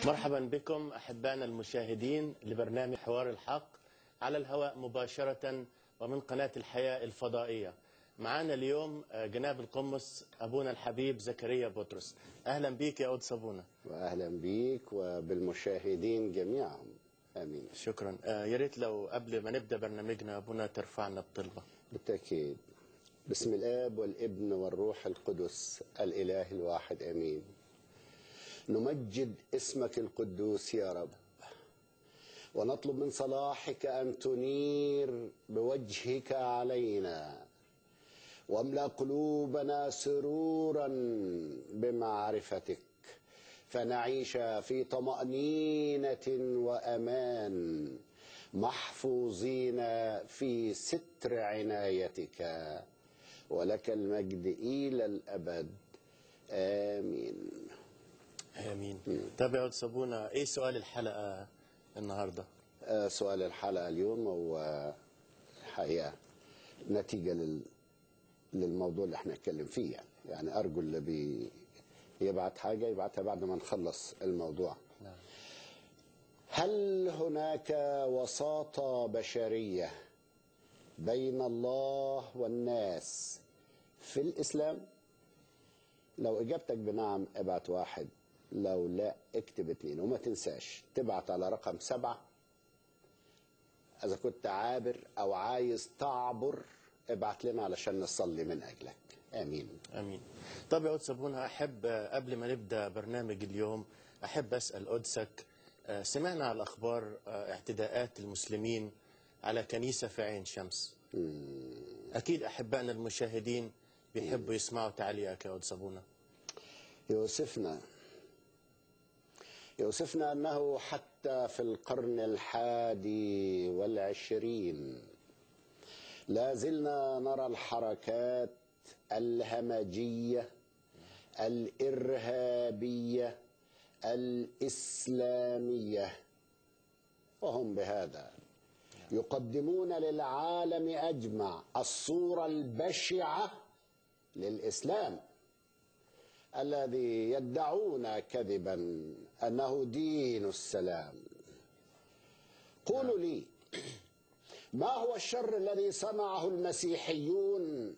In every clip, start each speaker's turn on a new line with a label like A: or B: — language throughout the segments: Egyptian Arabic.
A: مرحبا بكم احبائنا المشاهدين لبرنامج حوار الحق على الهواء مباشره ومن قناه الحياه الفضائيه. معنا اليوم جناب القمص ابونا الحبيب زكريا بطرس. اهلا بك يا قدس ابونا.
B: واهلا بيك وبالمشاهدين جميعا امين
A: شكرا. آه، يا ريت لو قبل ما نبدا برنامجنا ابونا ترفعنا بطلبه.
B: بالتاكيد باسم الاب والابن والروح القدس الاله الواحد امين نمجد اسمك القدوس يا رب ونطلب من صلاحك ان تنير بوجهك علينا واملا قلوبنا سرورا بمعرفتك فنعيش في طمانينه وامان محفوظين في ستر عنايتك ولك المجد الى الابد امين
A: امين. طب يا قدس ابونا ايه سؤال الحلقه النهارده؟
B: آه، سؤال الحلقه اليوم هو الحقيقه نتيجه لل... للموضوع اللي احنا نتكلم فيه يعني. يعني ارجو اللي بي... يبعت حاجه يبعتها بعد ما نخلص الموضوع
A: نعم.
B: هل هناك وساطه بشريه بين الله والناس في الاسلام لو اجابتك بنعم ابعت واحد لو لا اكتب اتنين وما تنساش تبعت على رقم سبعة اذا كنت عابر او عايز تعبر ابعت لنا علشان نصلي من اجلك امين
A: امين. طب يا قدس ابونا احب آه، قبل ما نبدا برنامج اليوم احب اسال قدسك آه، سمعنا على الاخبار آه، اعتداءات المسلمين على كنيسه في عين شمس. اكيد احبائنا المشاهدين بيحبوا يسمعوا تعليقك يا قدس ابونا.
B: يوسفنا يوسفنا أنه حتى في القرن الحادي والعشرين لا زلنا نرى الحركات الهمجية الإرهابية الإسلامية وهم بهذا يقدمون للعالم أجمع الصورة البشعة للإسلام الذي يدعون كذبا انه دين السلام قولوا لي ما هو الشر الذي صنعه المسيحيون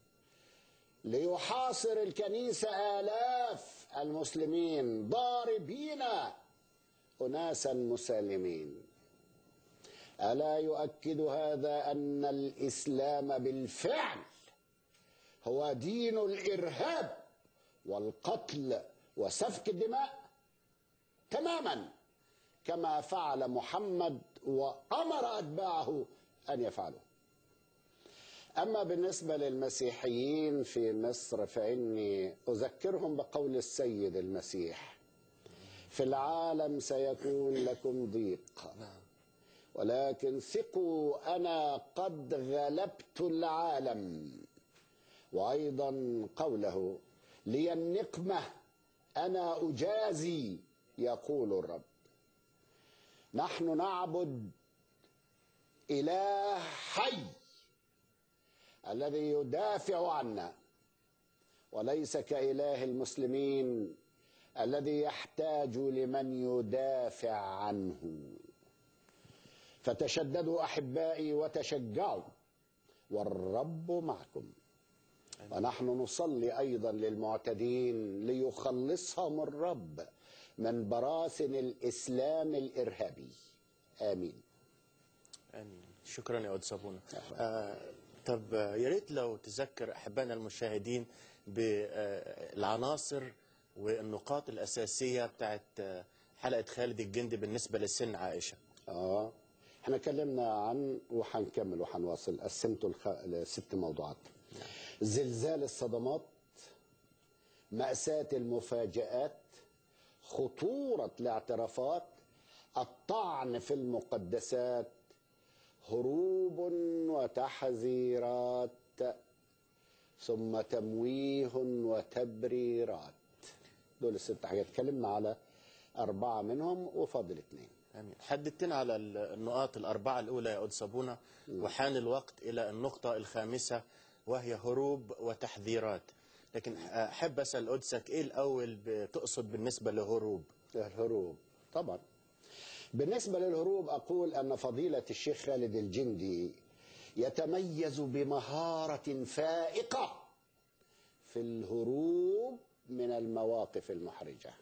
B: ليحاصر الكنيسه الاف المسلمين ضاربين اناسا مسالمين الا يؤكد هذا ان الاسلام بالفعل هو دين الارهاب والقتل وسفك الدماء تماما كما فعل محمد وامر اتباعه ان يفعلوا اما بالنسبه للمسيحيين في مصر فاني اذكرهم بقول السيد المسيح في العالم سيكون لكم ضيق ولكن ثقوا انا قد غلبت العالم وايضا قوله لي النقمة أنا أجازي يقول الرب نحن نعبد إله حي الذي يدافع عنا وليس كإله المسلمين الذي يحتاج لمن يدافع عنه فتشددوا أحبائي وتشجعوا والرب معكم ونحن نصلي ايضا للمعتدين ليخلصهم الرب من براثن الاسلام الارهابي امين
A: امين. شكرا يا قدس ابونا. آه طب آه، يا ريت لو تذكر احبائنا المشاهدين بالعناصر والنقاط الاساسيه بتاعت آه، حلقه خالد الجندي بالنسبه لسن عائشه.
B: اه احنا اتكلمنا عن وهنكمل وهنواصل قسمته الخ... لست موضوعات زلزال الصدمات مأساة المفاجآت خطورة الاعترافات الطعن في المقدسات هروب وتحذيرات ثم تمويه وتبريرات دول الست حاجات اتكلمنا على أربعة منهم وفاضل اثنين
A: امين. حددتنا على ال- النقاط الاربعه الاولى يا قدس ابونا وحان الوقت الى النقطه الخامسه وهي هروب وتحذيرات. لكن احب اسال قدسك ايه الاول بتقصد بالنسبه لهروب؟
B: الهروب طبعا بالنسبة للهروب أقول أن فضيلة الشيخ خالد الجندي يتميز بمهارة فائقة في الهروب من المواقف المحرجة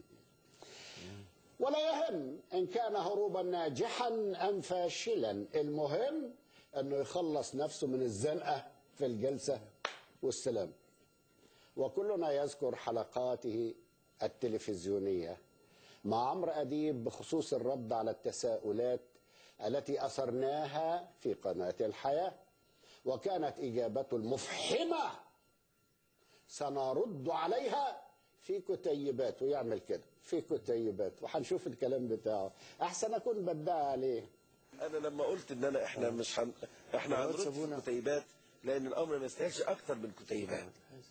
B: ولا يهم إن كان هروبا ناجحا أم فاشلا المهم أنه يخلص نفسه من الزنقة في الجلسة والسلام وكلنا يذكر حلقاته التلفزيونية مع عمرو أديب بخصوص الرد على التساؤلات التي أثرناها في قناة الحياة وكانت إجابته المفحمة سنرد عليها في كتيبات ويعمل كده في كتيبات وهنشوف الكلام بتاعه أحسن أكون بدعي عليه
C: انا لما قلت ان انا احنا مش هن... احنا
A: خلاص
C: هنرد في
A: سابونا.
C: الكتيبات لان الامر ما يستاهلش اكتر من كتيبات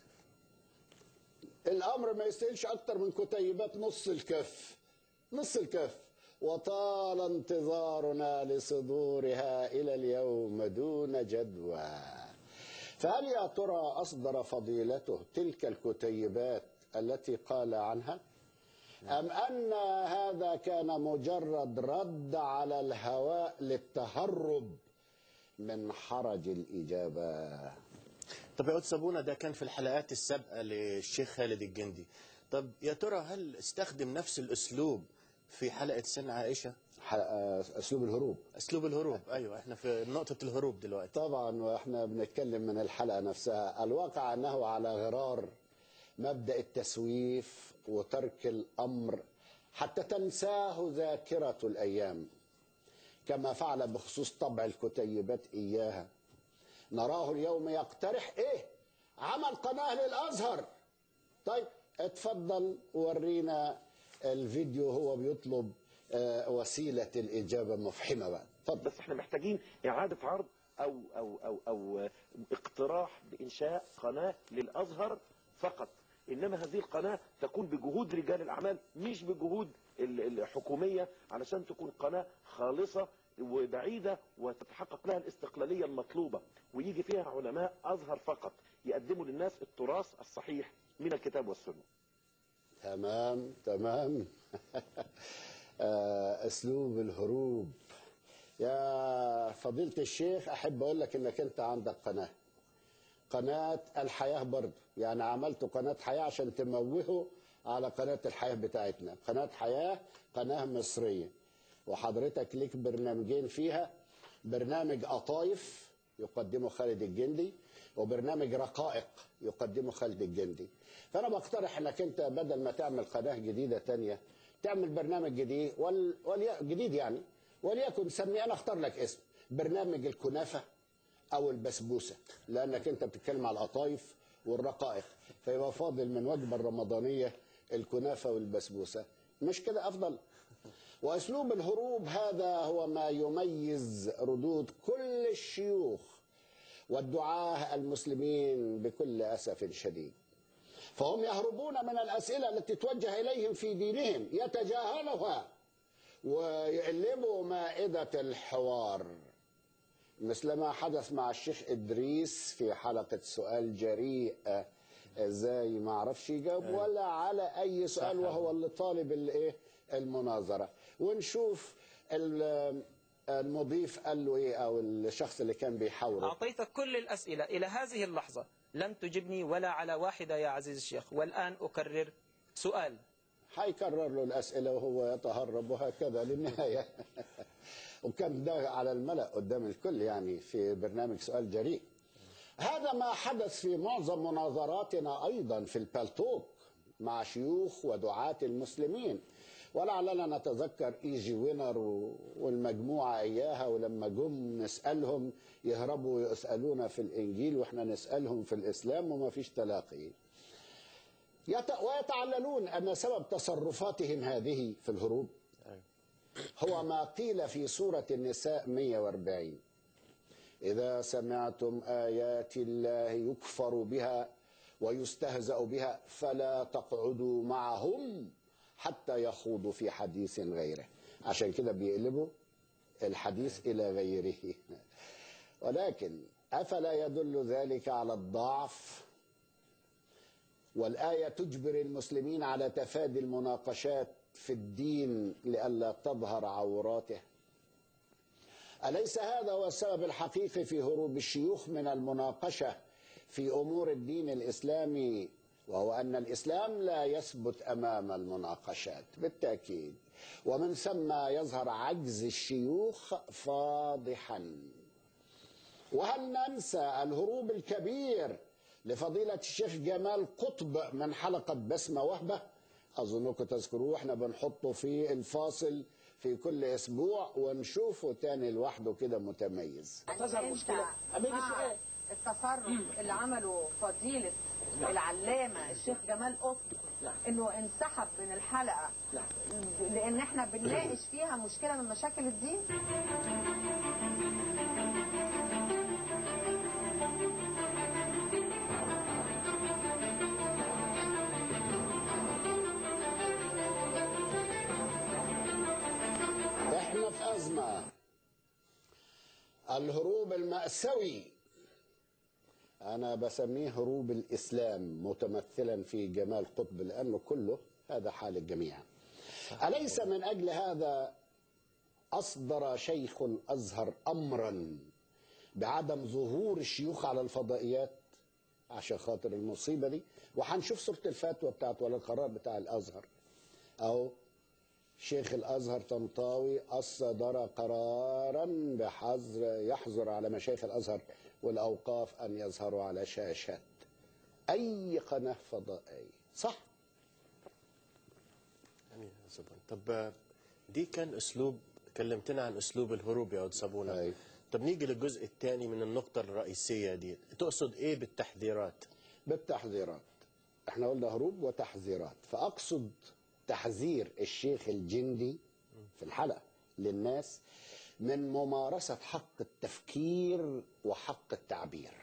B: الامر ما يستاهلش اكتر من كتيبات نص الكف نص الكف وطال انتظارنا لصدورها الى اليوم دون جدوى فهل يا ترى اصدر فضيلته تلك الكتيبات التي قال عنها ام ان هذا كان مجرد رد على الهواء للتهرب من حرج الاجابه
A: طب يا قدس ابونا ده كان في الحلقات السابقه للشيخ خالد الجندي طب يا ترى هل استخدم نفس الاسلوب في حلقه سن عائشه
B: حلقة اسلوب الهروب
A: اسلوب الهروب ايوه احنا في نقطه الهروب دلوقتي
B: طبعا واحنا بنتكلم من الحلقه نفسها الواقع انه على غرار مبدا التسويف وترك الامر حتى تنساه ذاكره الايام كما فعل بخصوص طبع الكتيبات اياها نراه اليوم يقترح ايه عمل قناه للازهر طيب اتفضل ورينا الفيديو هو بيطلب آه، وسيله الاجابه مفحمه بقى اتفضل
C: بس احنا محتاجين اعاده عرض او او او او اقتراح بانشاء قناه للازهر فقط انما هذه القناه تكون بجهود رجال الاعمال مش بجهود ال- الحكوميه علشان تكون قناه خالصه وبعيده وتتحقق لها الاستقلاليه المطلوبه ويجي فيها علماء ازهر فقط يقدموا للناس التراث الصحيح من الكتاب والسنه
B: تمام تمام آه، اسلوب الهروب يا فضيلة الشيخ احب اقول لك انك انت عندك قناة قناة الحياة برضه يعني عملت قناة حياة عشان تموهوا على قناة الحياة بتاعتنا قناة حياة قناة مصرية وحضرتك ليك برنامجين فيها برنامج قطايف يقدمه خالد الجندي وبرنامج رقائق يقدمه خالد الجندي فانا بقترح انك انت بدل ما تعمل قناه جديده تانية تعمل برنامج جديد وال... ولي... جديد يعني وليكن سمي انا اختار لك اسم برنامج الكنافه او البسبوسه لانك انت بتتكلم على القطايف والرقائق فيبقى فاضل من وجبه الرمضانيه الكنافه والبسبوسه مش كده افضل واسلوب الهروب هذا هو ما يميز ردود كل الشيوخ والدعاه المسلمين بكل اسف شديد فهم يهربون من الاسئله التي توجه اليهم في دينهم يتجاهلها ويقلبوا مائده الحوار مثل ما حدث مع الشيخ ادريس في حلقه سؤال جريء ازاي ما عرفش يجاوب ولا على اي سؤال
A: صح.
B: وهو اللي طالب الايه المناظره ونشوف ال- المضيف قال له ايه او الشخص اللي كان بيحاوره
D: أعطيت كل الأسئلة إلى هذه اللحظة لم تجبني ولا على واحدة يا عزيز الشيخ والآن أكرر سؤال
B: هيكرر له الأسئلة وهو يتهرب وهكذا للنهاية وكان ده على الملأ قدام الكل يعني في برنامج سؤال جريء هذا ما حدث في معظم مناظراتنا أيضا في البالتوك مع شيوخ ودعاة المسلمين ولعلنا نتذكر ايجي وينر و- والمجموعة إياها ولما جم نسألهم يهربوا يسألونا في الإنجيل وإحنا نسألهم في الإسلام وما فيش تلاقي يت- ويتعللون أن سبب تصرفاتهم هذه في الهروب هو ما قيل في سورة النساء 140 إذا سمعتم آيات الله يكفر بها ويستهزأ بها فلا تقعدوا معهم حتى يخوضوا في حديث غيره عشان كده بيقلبوا الحديث إلى غيره ولكن أفلا يدل ذلك على الضعف والآية تجبر المسلمين على تفادي المناقشات في الدين لئلا تظهر عوراته أليس هذا هو السبب الحقيقي في هروب الشيوخ من المناقشة في أمور الدين الإسلامي وهو أن الإسلام لا يثبت أمام المناقشات بالتأكيد ومن ثم يظهر عجز الشيوخ فاضحا وهل ننسى الهروب الكبير لفضيلة الشيخ جمال قطب من حلقة بسمة وهبة أظنكم تذكروه احنا بنحطه في الفاصل في كل أسبوع ونشوفه تاني لوحده كده متميز
C: تظهر
E: أنت
C: مشكلة أما يجي
E: مع
C: سؤال
E: التصرف اللي عمله فضيلة العلامة الشيخ جمال قطب
C: نعم.
E: انه انسحب من الحلقة
C: نعم.
E: لان احنا بنناقش فيها مشكلة من مشاكل الدين
B: احنا في أزمة الهروب المأساوي أنا بسميه هروب الإسلام متمثلا في جمال قطب لأنه كله هذا حال الجميع أليس من أجل هذا أصدر شيخ الأزهر أمرا بعدم ظهور الشيوخ على الفضائيات عشان خاطر المصيبة دي وهنشوف صورة الفتوى بتاعت ولا القرار بتاع الأزهر أو شيخ الازهر طنطاوي اصدر قرارا بحظر يحظر على مشايخ الازهر والاوقاف ان يظهروا على شاشات اي قناه فضائيه صح
A: جميل يا زبون طب آه، دي كان اسلوب كلمتنا عن اسلوب الهروب يا استاذ صابونه
B: أيوة.
A: طب نيجي للجزء الثاني من النقطه الرئيسيه دي تقصد ايه بالتحذيرات
B: بالتحذيرات احنا قلنا هروب وتحذيرات فاقصد تحذير الشيخ الجندي في الحلقه للناس من ممارسه حق التفكير وحق التعبير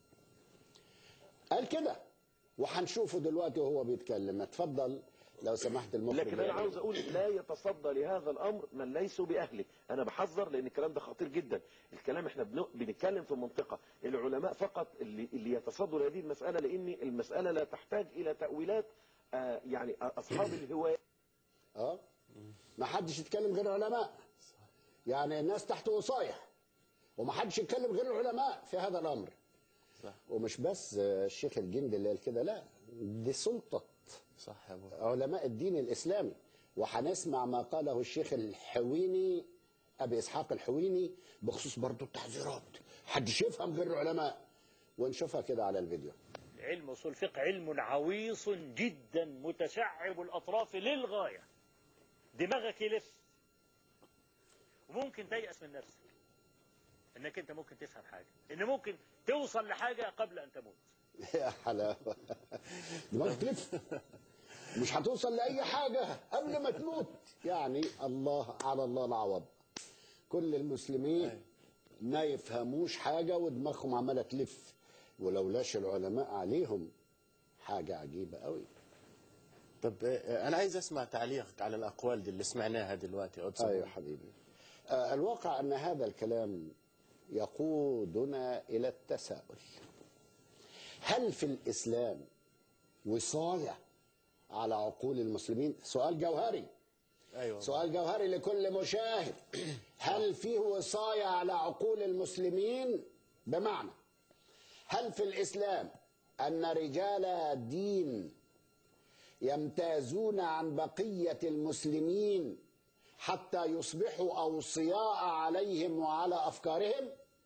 B: قال كده وهنشوفه دلوقتي وهو بيتكلم اتفضل لو سمحت المخرج
C: لكن انا عاوز اقول لا يتصدى لهذا الامر من ليسوا باهله انا بحذر لان الكلام ده خطير جدا الكلام احنا بن- بنتكلم في منطقه العلماء فقط اللي اللي يتصدوا لهذه المساله لان المساله لا تحتاج الى تاويلات آه، يعني اصحاب الهوايه
B: اه ما حدش يتكلم غير العلماء يعني الناس تحت وصاية وما حدش يتكلم غير العلماء في هذا الامر
A: صح.
B: ومش بس آه، الشيخ الجندي اللي قال كده لا دي سلطه
A: صح يا ابو
B: علماء الدين الاسلامي وهنسمع ما قاله الشيخ الحويني ابي اسحاق الحويني بخصوص برضه التحذيرات حدش يفهم غير العلماء ونشوفها كده على الفيديو
F: علم اصول الفقه علم عويص جدا متشعب الاطراف للغايه دماغك يلف وممكن تيأس من نفسك انك انت ممكن تفهم حاجه ان ممكن توصل لحاجه قبل ان تموت
B: يا حلاوه دماغك تلف مش هتوصل لاي حاجه قبل ما تموت يعني الله على الله العوض كل المسلمين ما يفهموش حاجه ودماغهم عماله تلف ولولاش العلماء عليهم حاجه عجيبه قوي
A: طب آه، انا عايز اسمع تعليقك على الاقوال دي اللي سمعناها دلوقتي يا أستاذ
B: ايوه
A: صابونة.
B: حبيبي آه، الواقع ان هذا الكلام يقودنا الى التساؤل هل في الاسلام وصايه على عقول المسلمين سؤال جوهري
A: ايوه
B: سؤال جوهري لكل مشاهد هل فيه وصايه على عقول المسلمين بمعنى هل في الاسلام ان رجال الدين يمتازون عن بقيه المسلمين حتى يصبحوا اوصياء عليهم وعلى افكارهم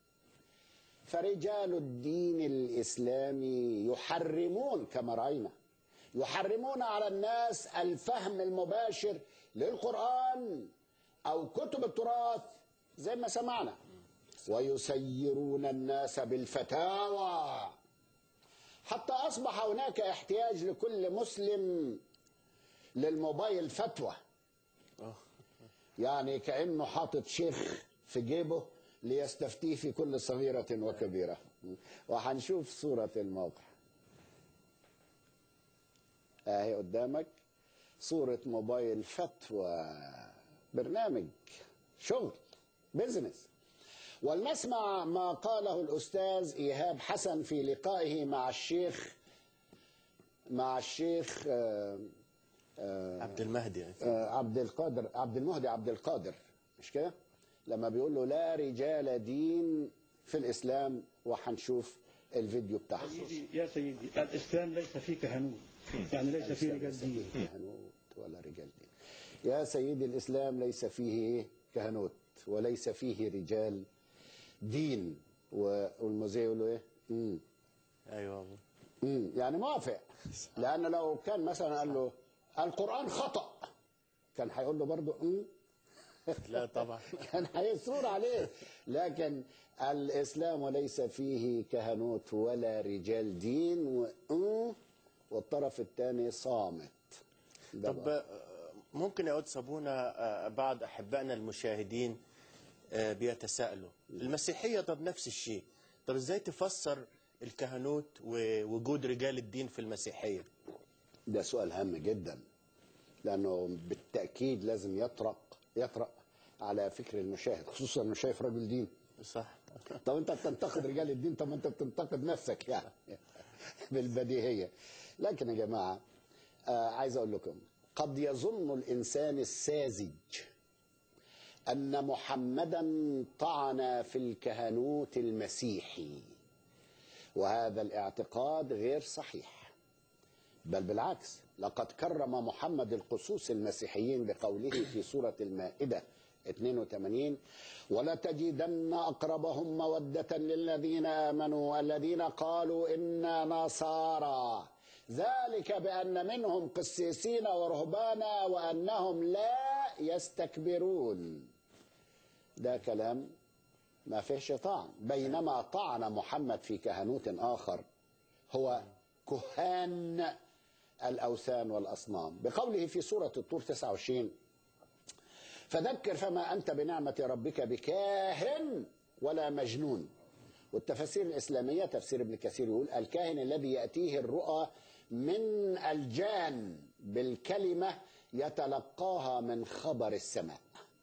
B: فرجال الدين الاسلامي يحرمون كما راينا يحرمون على الناس الفهم المباشر للقران او كتب التراث زي ما سمعنا ويسيرون الناس بالفتاوى حتى اصبح هناك احتياج لكل مسلم للموبايل فتوى يعني كانه حاطط شيخ في جيبه ليستفتيه في كل صغيره وكبيره وهنشوف صوره الموقع اهي قدامك صوره موبايل فتوى برنامج شغل بزنس ولنسمع ما قاله الأستاذ إيهاب حسن في لقائه مع الشيخ مع الشيخ آه،
A: عبد المهدي يعني.
B: آه، عبد القادر عبد المهدي عبد القادر مش كده لما بيقول له لا رجال دين في الاسلام وهنشوف الفيديو بتاعها
G: سيدي يا سيدي الإسلام ليس فيه كهنوت يعني ليس فيه رجال دين
B: كهنوت ولا رجال دين يا سيدي الاسلام ليس فيه إيه؟ كهنوت وليس فيه رجال دين و- والمذيع يقول له ايه؟ مم.
A: ايوه أبو.
B: مم. يعني موافق لان لو كان مثلا قال له القران خطا كان هيقول له برضه مم.
A: لا طبعا
B: كان هيسرور عليه لكن الإسلام ليس فيه كهنوت ولا رجال دين و... أم، والطرف الثاني صامت ده
A: طب
B: بقى.
A: آه، ممكن يا قدس ابونا آه، بعض احبائنا المشاهدين آه، بيتساءلوا المسيحيه طب نفس الشيء طب ازاي تفسر الكهنوت ووجود رجال الدين في المسيحيه
B: ده سؤال هام جدا لأنه بالتأكيد لازم يطرق يطرق على فكر المشاهد خصوصا انه شايف رجل دين
A: صح
B: طب انت بتنتقد رجال الدين طب ما انت بتنتقد نفسك يعني بالبديهيه لكن يا جماعه آه عايز اقول لكم قد يظن الانسان الساذج ان محمدا طعن في الكهنوت المسيحي وهذا الاعتقاد غير صحيح بل بالعكس لقد كرم محمد القصوص المسيحيين بقوله في سورة المائدة 82 ولتجدن أقربهم مودة للذين آمنوا الذين قالوا إنا نصارى ذلك بأن منهم قسيسين ورهبانا وأنهم لا يستكبرون ده كلام ما فيهش طعن بينما طعن محمد في كهنوت آخر هو كهان الأوثان والأصنام بقوله في سورة الطور 29 فذكر فما أنت بنعمة ربك بكاهن ولا مجنون والتفاسير الإسلامية تفسير ابن كثير يقول الكاهن الذي يأتيه الرؤى من الجان بالكلمة يتلقاها من خبر السماء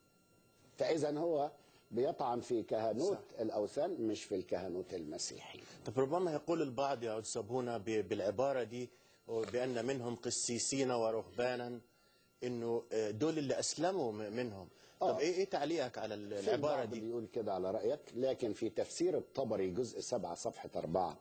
B: فإذا هو بيطعن في كهنوت الأوثان مش في الكهنوت المسيحي
A: طب ربما يقول البعض يا قدس ابونا ب- بالعباره دي بان منهم قسيسين ورهبانا انه آه، دول اللي اسلموا م- منهم طب
B: آه.
A: ايه ايه تعليقك على ال-
B: في
A: العباره
B: البعض
A: دي
B: بيقول كده على رأيك لكن في تفسير الطبري جزء سبعة صفحة أربعة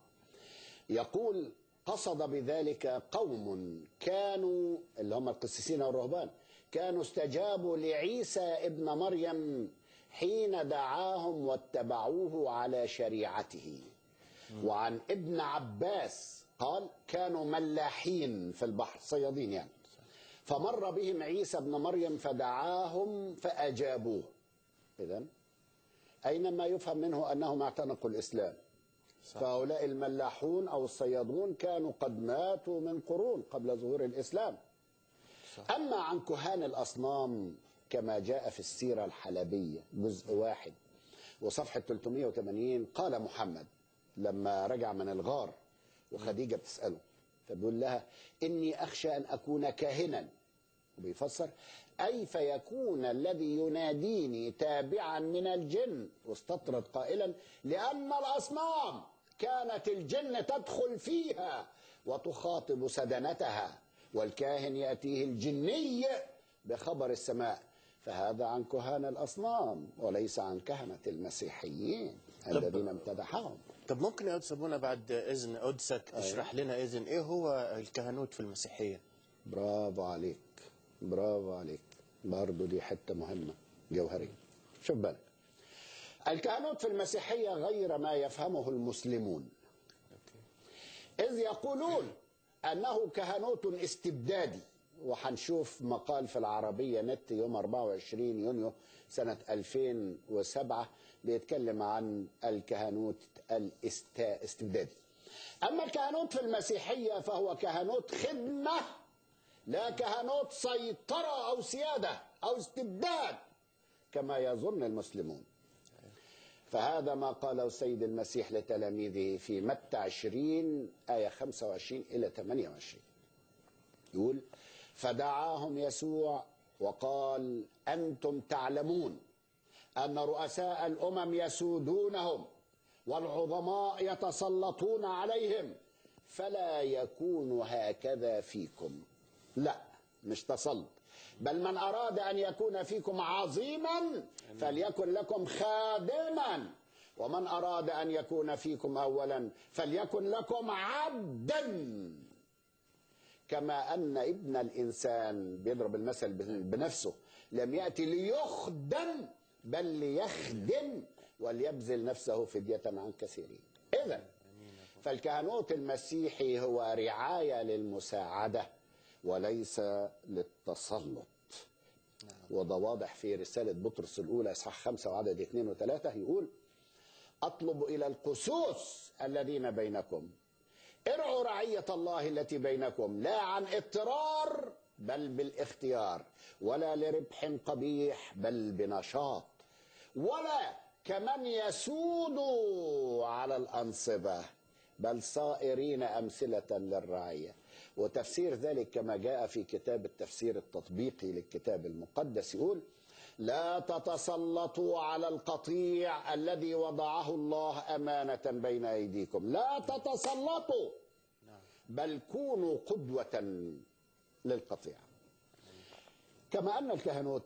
B: يقول قصد بذلك قوم كانوا اللي هم القسيسين والرهبان كانوا استجابوا لعيسى ابن مريم حين دعاهم واتبعوه على شريعته وعن ابن عباس قال كانوا ملاحين في البحر صيادين يعني فمر بهم عيسى ابن مريم فدعاهم فأجابوه إذا أينما يفهم منه أنهم اعتنقوا الإسلام فهؤلاء الملاحون أو الصيادون كانوا قد ماتوا من قرون قبل ظهور الإسلام أما عن كهان الأصنام كما جاء في السيرة الحلبية جزء واحد وصفحة 380 قال محمد لما رجع من الغار وخديجة بتسأله فبيقول لها إني أخشى أن أكون كاهنا وبيفسر أي فيكون الذي يناديني تابعا من الجن واستطرد قائلا لأن الأصنام كانت الجن تدخل فيها وتخاطب سدنتها والكاهن يأتيه الجني بخبر السماء فهذا عن كهان الأصنام وليس عن كهنة المسيحيين الذين امتدحهم
A: طب ممكن يا قدس ابونا بعد اذن قدسك تشرح لنا اذن ايه هو الكهنوت في المسيحيه
B: برافو عليك برافو عليك برضه دي حتة مهمة جوهرية شوف بالك الكهنوت في المسيحية غير ما يفهمه المسلمون إذ يقولون أنه كهنوت استبدادي وحنشوف مقال في العربية نت يوم 24 يونيو سنة 2007 بيتكلم عن الكهنوت الاستبدادي أما الكهنوت في المسيحية فهو كهنوت خدمة لا كهنوت سيطرة أو سيادة أو استبداد كما يظن المسلمون فهذا ما قاله السيد المسيح لتلاميذه في متى 20 آية 25 إلى 28 يقول فدعاهم يسوع وقال أنتم تعلمون أن رؤساء الأمم يسودونهم والعظماء يتسلطون عليهم فلا يكون هكذا فيكم لا مش تسلط بل من أراد أن يكون فيكم عظيما فليكن لكم خادما ومن أراد أن يكون فيكم أولا فليكن لكم عبدا كما أن ابن الإنسان بيضرب المثل بنفسه لم يأتي ليخدم بل ليخدم وليبذل نفسه فدية عن كثيرين إذا فالكهنوت المسيحي هو رعاية للمساعدة وليس للتسلط وده واضح في رسالة بطرس الأولى إصحاح خمسة وعدد اثنين وثلاثة يقول أطلب إلى القسوس الذين بينكم ارعوا رعية الله التي بينكم لا عن اضطرار بل بالاختيار ولا لربح قبيح بل بنشاط ولا كمن يسود على الأنصبة بل صائرين أمثلة للرعية وتفسير ذلك كما جاء في كتاب التفسير التطبيقي للكتاب المقدس يقول لا تتسلطوا على القطيع الذي وضعه الله أمانة بين أيديكم لا تتسلطوا بل كونوا قدوة للقطيع كما أن الكهنوت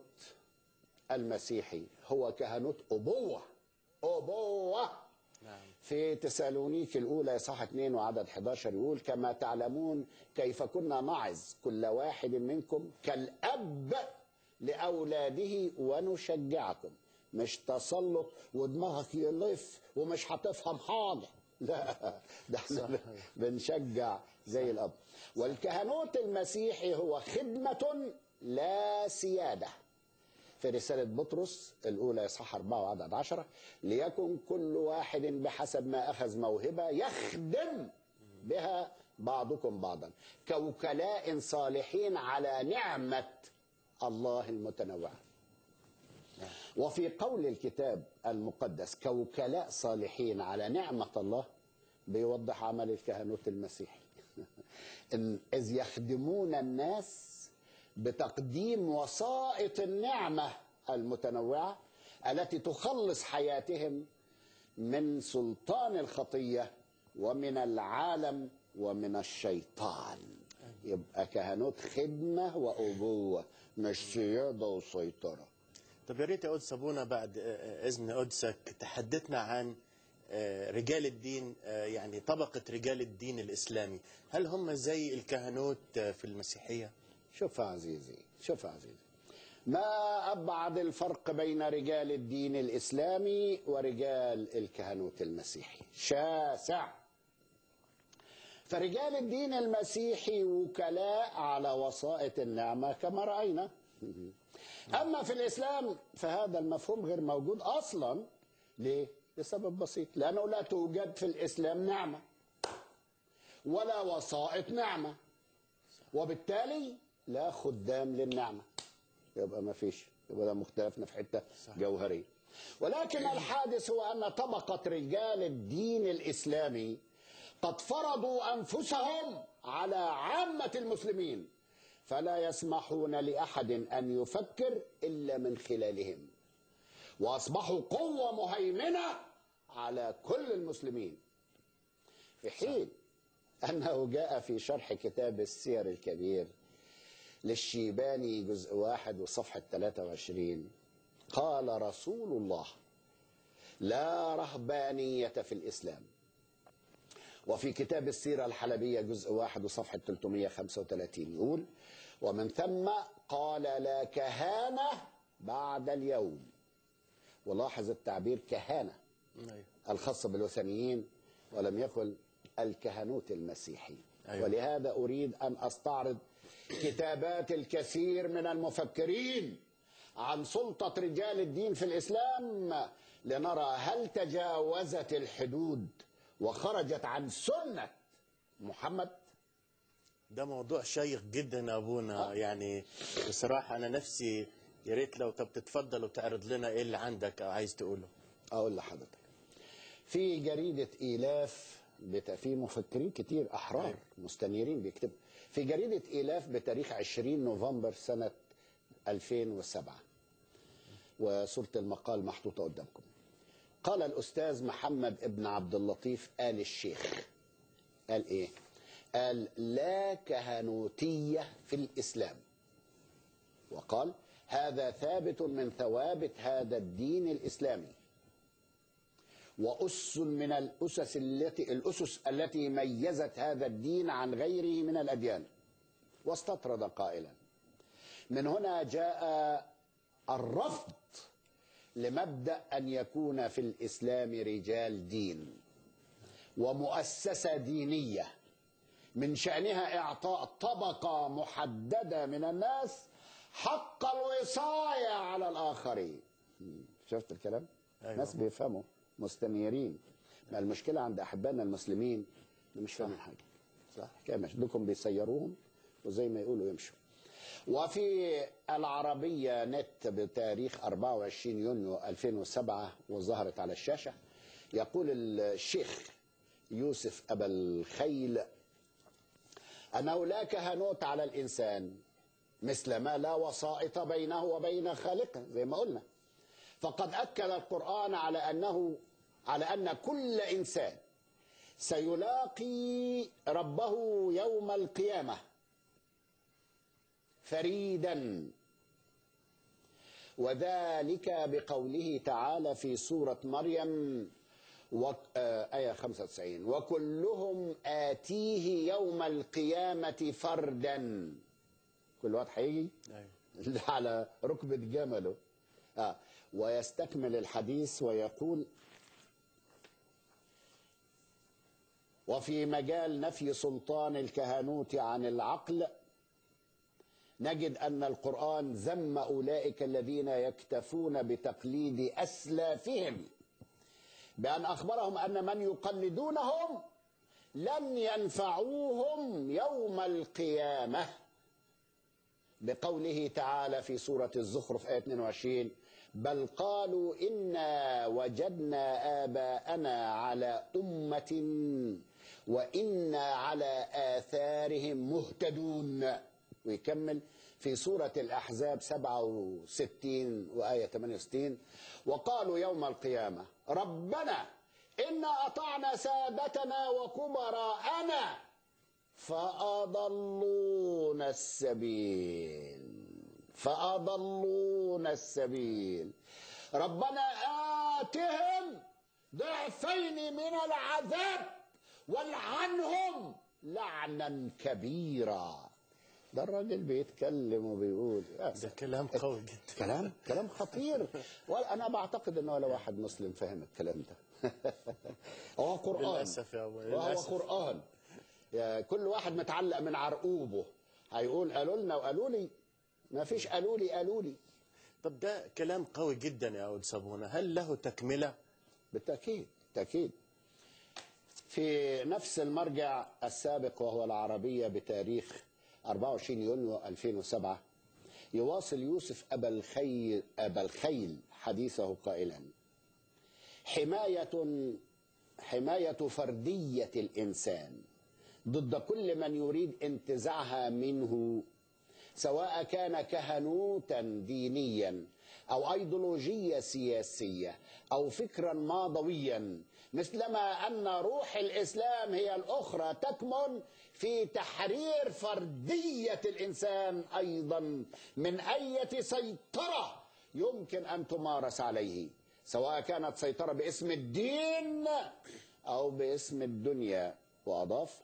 B: المسيحي هو كهنوت أبوة أبوة في تسالونيك الأولى صح 2 وعدد 11 يقول كما تعلمون كيف كنا نعظ كل واحد منكم كالأب لأولاده ونشجعكم مش تسلط ودماغك يلف ومش هتفهم حاجة لا ده احنا بنشجع زي الأب والكهنوت المسيحي هو خدمة لا سيادة في رسالة بطرس الأولى إصحاح 4 وعدد 10 ليكن كل واحد بحسب ما أخذ موهبة يخدم بها بعضكم بعضا كوكلاء صالحين على نعمة الله المتنوعة وفي قول الكتاب المقدس كوكلاء صالحين على نعمة الله بيوضح عمل الكهنوت المسيحي إن إذ يخدمون الناس بتقديم وسائط النعمة المتنوعة التي تخلص حياتهم من سلطان الخطية ومن العالم ومن الشيطان يبقى كهنوت خدمة وأبوة مش سيادة وسيطرة
A: طب يا ريت يا قدس ابونا بعد آه، اذن قدسك تحدثنا عن آه، رجال الدين آه، يعني طبقه رجال الدين الاسلامي هل هم زي الكهنوت آه، في المسيحيه
B: شوف يا عزيزي شوف يا عزيزي ما أبعد الفرق بين رجال الدين الإسلامي ورجال الكهنوت المسيحي شاسع فرجال الدين المسيحي وكلاء على وسائط النعمة كما رأينا أما في الإسلام فهذا المفهوم غير موجود أصلا ليه؟ لسبب بسيط لأنه لا توجد في الإسلام نعمة ولا وسائط نعمة وبالتالي لا خدام للنعمة يبقى ما فيش يبقى ده مختلفنا في حتة جوهرية ولكن الحادث هو أن طبقة رجال الدين الإسلامي قد فرضوا أنفسهم على عامة المسلمين فلا يسمحون لأحد أن يفكر إلا من خلالهم وأصبحوا قوة مهيمنة على كل المسلمين في حين أنه جاء في شرح كتاب السير الكبير للشيباني جزء واحد وصفحة 23 قال رسول الله لا رهبانية في الإسلام وفي كتاب السيرة الحلبية جزء واحد وصفحة 335 يقول ومن ثم قال لا كهانة بعد اليوم ولاحظ التعبير كهانة
A: أيوة.
B: الخاصة بالوثنيين ولم يقل الكهنوت المسيحي
A: أيوة.
B: ولهذا أريد أن أستعرض كتابات الكثير من المفكرين عن سلطة رجال الدين في الإسلام لنرى هل تجاوزت الحدود وخرجت عن سنة محمد
A: ده موضوع شيق جدا يا ابونا
B: آه.
A: يعني بصراحه انا نفسي يا ريت لو طب تتفضل وتعرض لنا ايه اللي عندك او عايز تقوله
B: أقول لحضرتك في جريدة إيلاف بت... في مفكرين كتير أحرار مستنيرين بيكتبوا في جريدة إيلاف بتاريخ 20 نوفمبر سنة 2007 وصورة المقال محطوطة قدامكم قال الأستاذ محمد ابن عبد اللطيف آل الشيخ قال إيه؟ قال لا كهنوتية في الإسلام وقال هذا ثابت من ثوابت هذا الدين الإسلامي وأس من الأسس التي الأسس التي ميزت هذا الدين عن غيره من الأديان واستطرد قائلا من هنا جاء الرفض لمبدأ أن يكون في الإسلام رجال دين ومؤسسة دينية من شأنها إعطاء طبقة محددة من الناس حق الوصاية على الآخرين شفت الكلام؟
A: أيوة.
B: ناس بيفهموا مستنيرين ما المشكلة عند أحبائنا المسلمين إنهم مش فاهمين حاجة صح كده مش دوكم بيسيروهم وزي ما يقولوا يمشوا وفي العربية نت بتاريخ 24 يونيو 2007 وظهرت على الشاشة يقول الشيخ يوسف أبا الخيل أنه لا كهنوت على الإنسان مثل ما لا وسائط بينه وبين خالقه زي ما قلنا فقد أكد القرآن على أنه على أن كل إنسان سيلاقي ربه يوم القيامة فريدا وذلك بقوله تعالى في سورة مريم و... آه، آية 95 وكلهم آتيه يوم القيامة فردا كل واحد هيجي
A: أيوة.
B: على ركبة جمله آه. ويستكمل الحديث ويقول وفي مجال نفي سلطان الكهنوت عن العقل نجد أن القرآن ذم أولئك الذين يكتفون بتقليد أسلافهم بأن أخبرهم أن من يقلدونهم لن ينفعوهم يوم القيامة بقوله تعالى في سورة الزخرف آية 22 بل قالوا إنا وجدنا آباءنا على أمة وإنا على آثارهم مهتدون ويكمل في سورة الأحزاب 67 وآية 68 وقالوا يوم القيامة ربنا إنا أطعنا سادتنا وكبراءنا فأضلونا السبيل فأضلونا السبيل ربنا آتهم ضعفين من العذاب والعنهم لعنا كبيرا ده الراجل بيتكلم وبيقول يا
A: ده كلام قوي جدا
B: كلام كلام خطير وانا بعتقد ان ولا واحد مسلم فهم الكلام ده هو قران
A: للأسف يا أبو
B: وهو
A: للأسف
B: قران يا كل واحد متعلق من عرقوبه هيقول قالوا لنا وقالوا لي ما فيش قالوا لي قالوا لي
A: طب ده كلام قوي جدا يا أود صابونة هل له تكملة؟
B: بالتأكيد تأكيد في نفس المرجع السابق وهو العربية بتاريخ 24 يونيو 2007 يواصل يوسف أبا الخيل, أبا الخيل حديثه قائلا حماية حماية فردية الإنسان ضد كل من يريد انتزاعها منه سواء كان كهنوتا دينيا او ايديولوجيه سياسيه او فكرا ماضويا مثلما ان روح الاسلام هي الاخرى تكمن في تحرير فرديه الانسان ايضا من ايه سيطره يمكن ان تمارس عليه سواء كانت سيطره باسم الدين او باسم الدنيا واضاف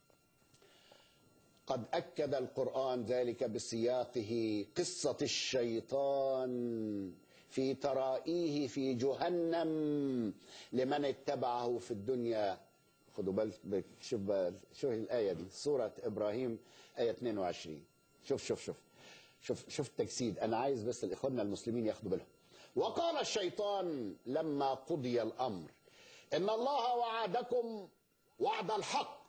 B: قد أكد القرآن ذلك بسياقه قصة الشيطان في ترائيه في جهنم لمن اتبعه في الدنيا خدوا بالك شوف بقى- شوف الآية دي سورة إبراهيم آية 22 شوف شوف شوف شوف شوف التجسيد أنا عايز بس الإخوان المسلمين ياخدوا بالهم وقال الشيطان لما قضي الأمر إن الله وعدكم وعد الحق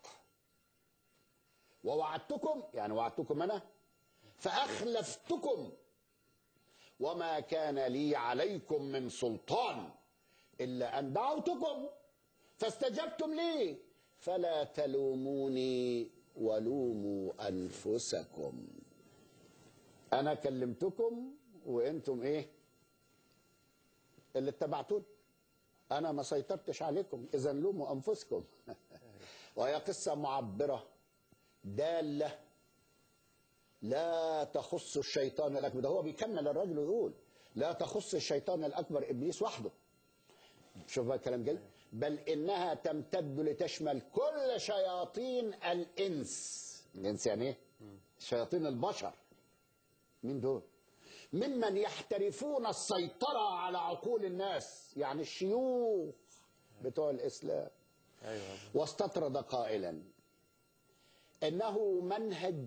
B: ووعدتكم يعني وعدتكم انا فاخلفتكم وما كان لي عليكم من سلطان الا ان دعوتكم فاستجبتم لي فلا تلوموني ولوموا انفسكم انا كلمتكم وانتم ايه اللي اتبعتوني انا ما سيطرتش عليكم اذا لوموا انفسكم وهي قصه معبره داله لا تخص الشيطان الأكبر ده هو بيكمل الرجل ويقول لا تخص الشيطان الأكبر إبليس وحده شوف بقى الكلام جاي بل إنها تمتد لتشمل كل شياطين الإنس الإنس يعني إيه؟ شياطين البشر مين دول؟ ممن يحترفون السيطرة على عقول الناس يعني الشيوخ بتوع الإسلام
A: ايوه
B: واستطرد قائلا انه منهج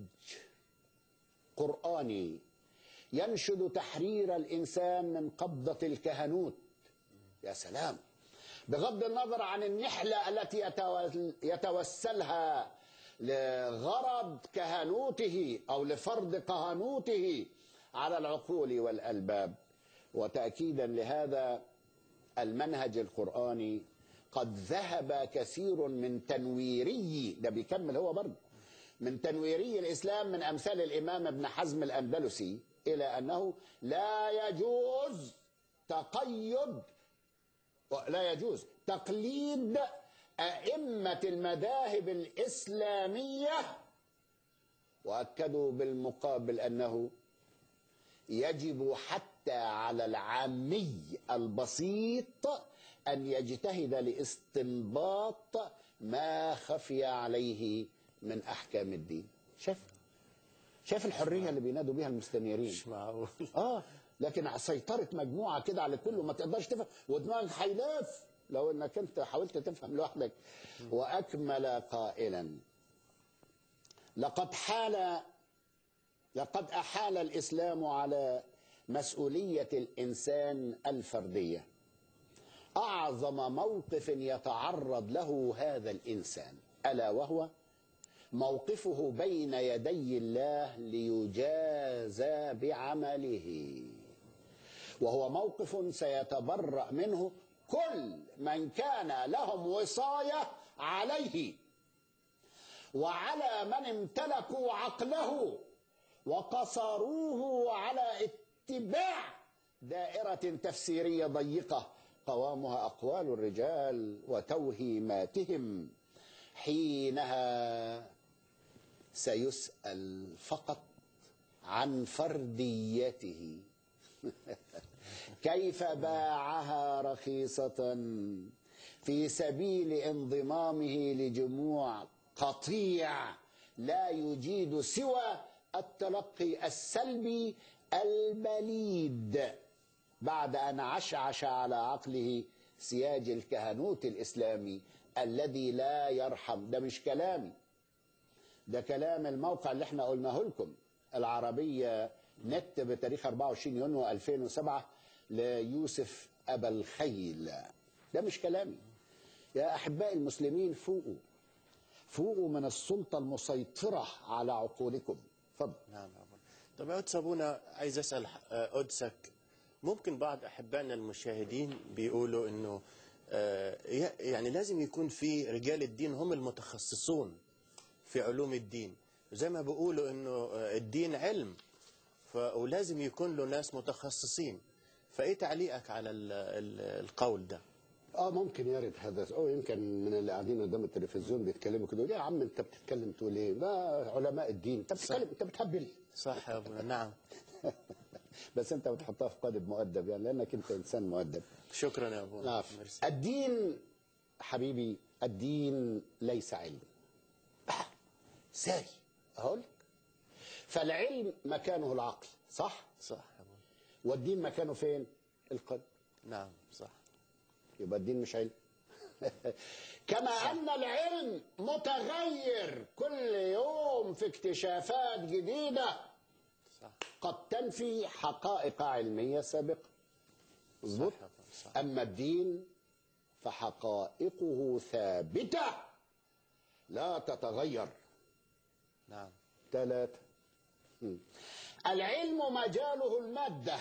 B: قراني ينشد تحرير الانسان من قبضه الكهنوت يا سلام بغض النظر عن النحله التي يتو- يتوسلها لغرض كهنوته او لفرض كهنوته على العقول والالباب وتاكيدا لهذا المنهج القرآني قد ذهب كثير من تنويري ده بيكمل هو برضه من تنويري الإسلام من أمثال الإمام ابن حزم الأندلسي إلى أنه لا يجوز تقيد لا يجوز تقليد أئمة المذاهب الإسلامية وأكدوا بالمقابل أنه يجب حتى على العامي البسيط أن يجتهد لاستنباط ما خفي عليه من أحكام الدين شايف شايف الحرية اللي بينادوا بيها المستنيرين
A: مش معقول
B: اه لكن سيطرة مجموعة كده على كله ما تقدرش تفهم ودماغك هيلف لو انك انت حاولت تفهم لوحدك واكمل قائلا لقد حال لقد احال الاسلام على مسؤولية الانسان الفردية اعظم موقف يتعرض له هذا الانسان الا وهو موقفه بين يدي الله ليجازى بعمله وهو موقف سيتبرأ منه كل من كان لهم وصاية عليه وعلى من امتلكوا عقله وقصروه على اتباع دائرة تفسيرية ضيقة قوامها أقوال الرجال وتوهيماتهم حينها سيسأل فقط عن فرديته كيف باعها رخيصة في سبيل انضمامه لجموع قطيع لا يجيد سوى التلقي السلبي البليد بعد أن عشعش على عقله سياج الكهنوت الإسلامي الذي لا يرحم ده مش كلامي ده كلام الموقع اللي احنا قلناه لكم العربية نت بتاريخ 24 يونيو 2007 ليوسف أبا الخيل ده مش كلامي يا أحبائي المسلمين فوقوا فوقوا من السلطة المسيطرة على عقولكم اتفضل
A: نعم يا أبونا طب يا قدس أبونا عايز أسأل آه، قدسك ممكن بعض أحبائنا المشاهدين بيقولوا إنه آه، ي- يعني لازم يكون في رجال الدين هم المتخصصون في علوم الدين زي ما بيقولوا إنه آه، الدين علم ف... ولازم يكون له ناس متخصصين فإيه تعليقك على ال... ال... القول ده؟
B: اه ممكن يرد هذا او يمكن من اللي قاعدين قدام التلفزيون بيتكلموا كده يقول يا عم انت بتتكلم تقول ايه ده علماء الدين انت بتتكلم انت بتهبل
A: صح يا أبونا نعم
B: بس انت بتحطها في قالب مؤدب يعني لانك انت انسان مؤدب
A: شكرا يا أبونا
B: نعم
A: ميرسي.
B: الدين حبيبي الدين ليس علم آه، ازاي اقول لك فالعلم مكانه العقل صح
A: صح يا أبونا
B: والدين مكانه فين القلب
A: نعم صح
B: يبقى الدين مش علم كما أن العلم متغير كل يوم في اكتشافات جديدة
A: صح
B: قد تنفي حقائق علمية سابقة مظبوط
A: صح يا أبونا، صح
B: أما الدين فحقائقه ثابتة لا تتغير
A: نعم
B: ثلاثة مم. العلم مجاله المادة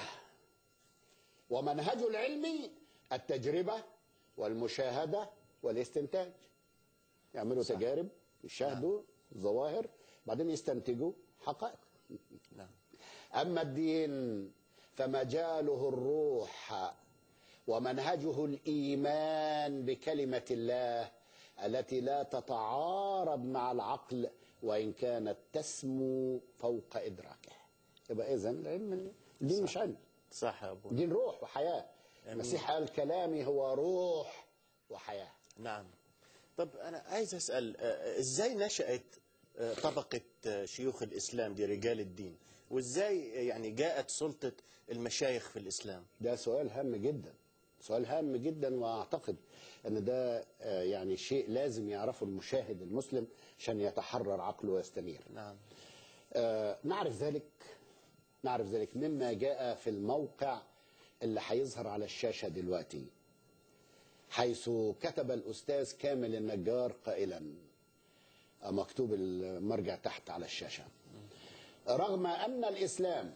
B: ومنهج العلم التجربة والمشاهدة والاستنتاج يعملوا
A: صح.
B: تجارب يشاهدوا ظواهر بعدين يستنتجوا حقائق
A: نعم
B: أما الدين فمجاله الروح ومنهجه الإيمان بكلمة الله التي لا تتعارض مع العقل وإن كانت تسمو فوق إدراكه يبقى إذا العلم الدين مش علم
A: صح يا أبونا
B: دين روح وحياة المسيح قال كلامي هو روح وحياة
A: نعم طب أنا عايز أسأل آه، إزاي نشأت آه، طبقة آه، شيوخ الإسلام دي رجال الدين وإزاي آه، يعني جاءت سلطة المشايخ في الإسلام
B: ده سؤال هام جدا سؤال هام جدا واعتقد ان ده آه، يعني شيء لازم يعرفه المشاهد المسلم عشان يتحرر عقله ويستنير
A: نعم
B: آه، نعرف ذلك نعرف ذلك مما جاء في الموقع اللي هيظهر على الشاشة دلوقتي حيث كتب الأستاذ كامل النجار قائلا آه، مكتوب المرجع تحت على الشاشة رغم أن الإسلام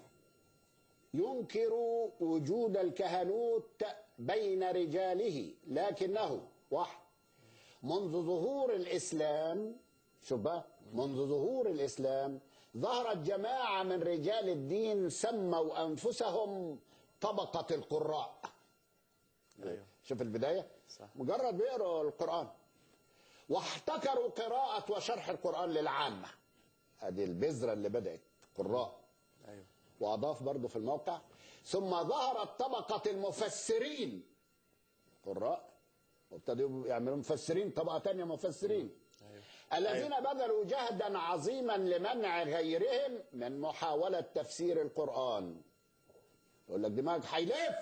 B: ينكر وجود الكهنوت بين رجاله لكنه واحد منذ ظهور الإسلام شوف بقى منذ ظهور الإسلام ظهرت جماعة من رجال الدين سموا أنفسهم طبقة القراء
A: أيوه
B: شوف البداية
A: صح.
B: مجرد بيقروا القرآن واحتكروا قراءة وشرح القرآن للعامة هذه البذرة اللي بدأت قراء
A: أيوه
B: وأضاف برضه في الموقع ثم ظهرت طبقة المفسرين قراء وابتدوا يعملوا مفسرين طبقة تانية مفسرين الذين بذلوا جهدا عظيما لمنع غيرهم من محاولة تفسير القرآن يقول لك دماغ هيلف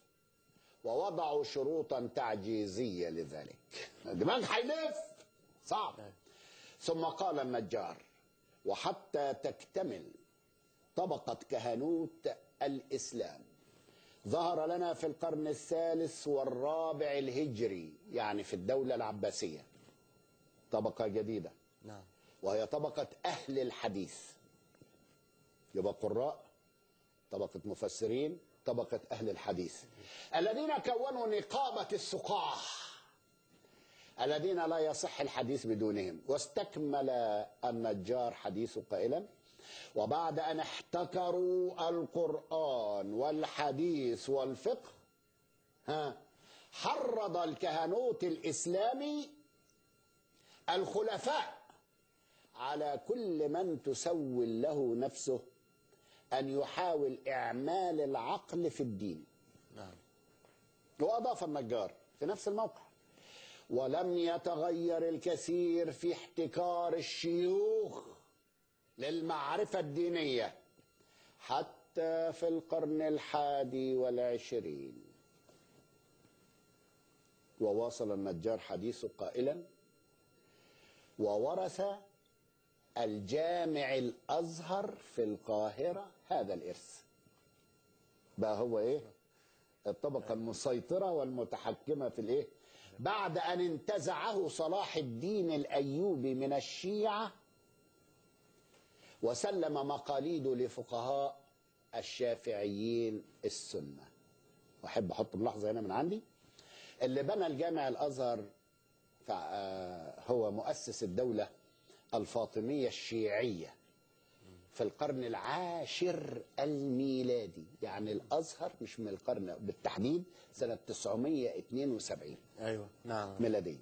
B: ووضعوا شروطا تعجيزية لذلك دماغ هيلف صعب ثم قال النجار وحتى تكتمل طبقة كهنوت الإسلام ظهر لنا في القرن الثالث والرابع الهجري يعني في الدولة العباسية طبقة جديدة
A: نعم
B: وهي طبقة أهل الحديث يبقى قراء طبقة مفسرين طبقة أهل الحديث الذين كونوا نقابة السقاة الذين لا يصح الحديث بدونهم واستكمل النجار حديثه قائلا وبعد أن احتكروا القرآن والحديث والفقه ها حرض الكهنوت الإسلامي الخلفاء على كل من تسول له نفسه أن يحاول إعمال العقل في الدين
A: نعم
B: وأضاف النجار في نفس الموقع ولم يتغير الكثير في احتكار الشيوخ للمعرفة الدينية حتى في القرن الحادي والعشرين وواصل النجار حديثه قائلا وورث الجامع الأزهر في القاهرة هذا الإرث بقى هو إيه الطبقة المسيطرة والمتحكمة في الإيه بعد أن انتزعه صلاح الدين الأيوبي من الشيعة وسلم مقاليده لفقهاء الشافعيين السنة وأحب أحط ملاحظة هنا من عندي اللي بنى الجامع الأزهر هو مؤسس الدولة الفاطمية الشيعية في القرن العاشر الميلادي يعني الأزهر مش من القرن بالتحديد سنة 972
A: أيوه نعم
B: ميلادية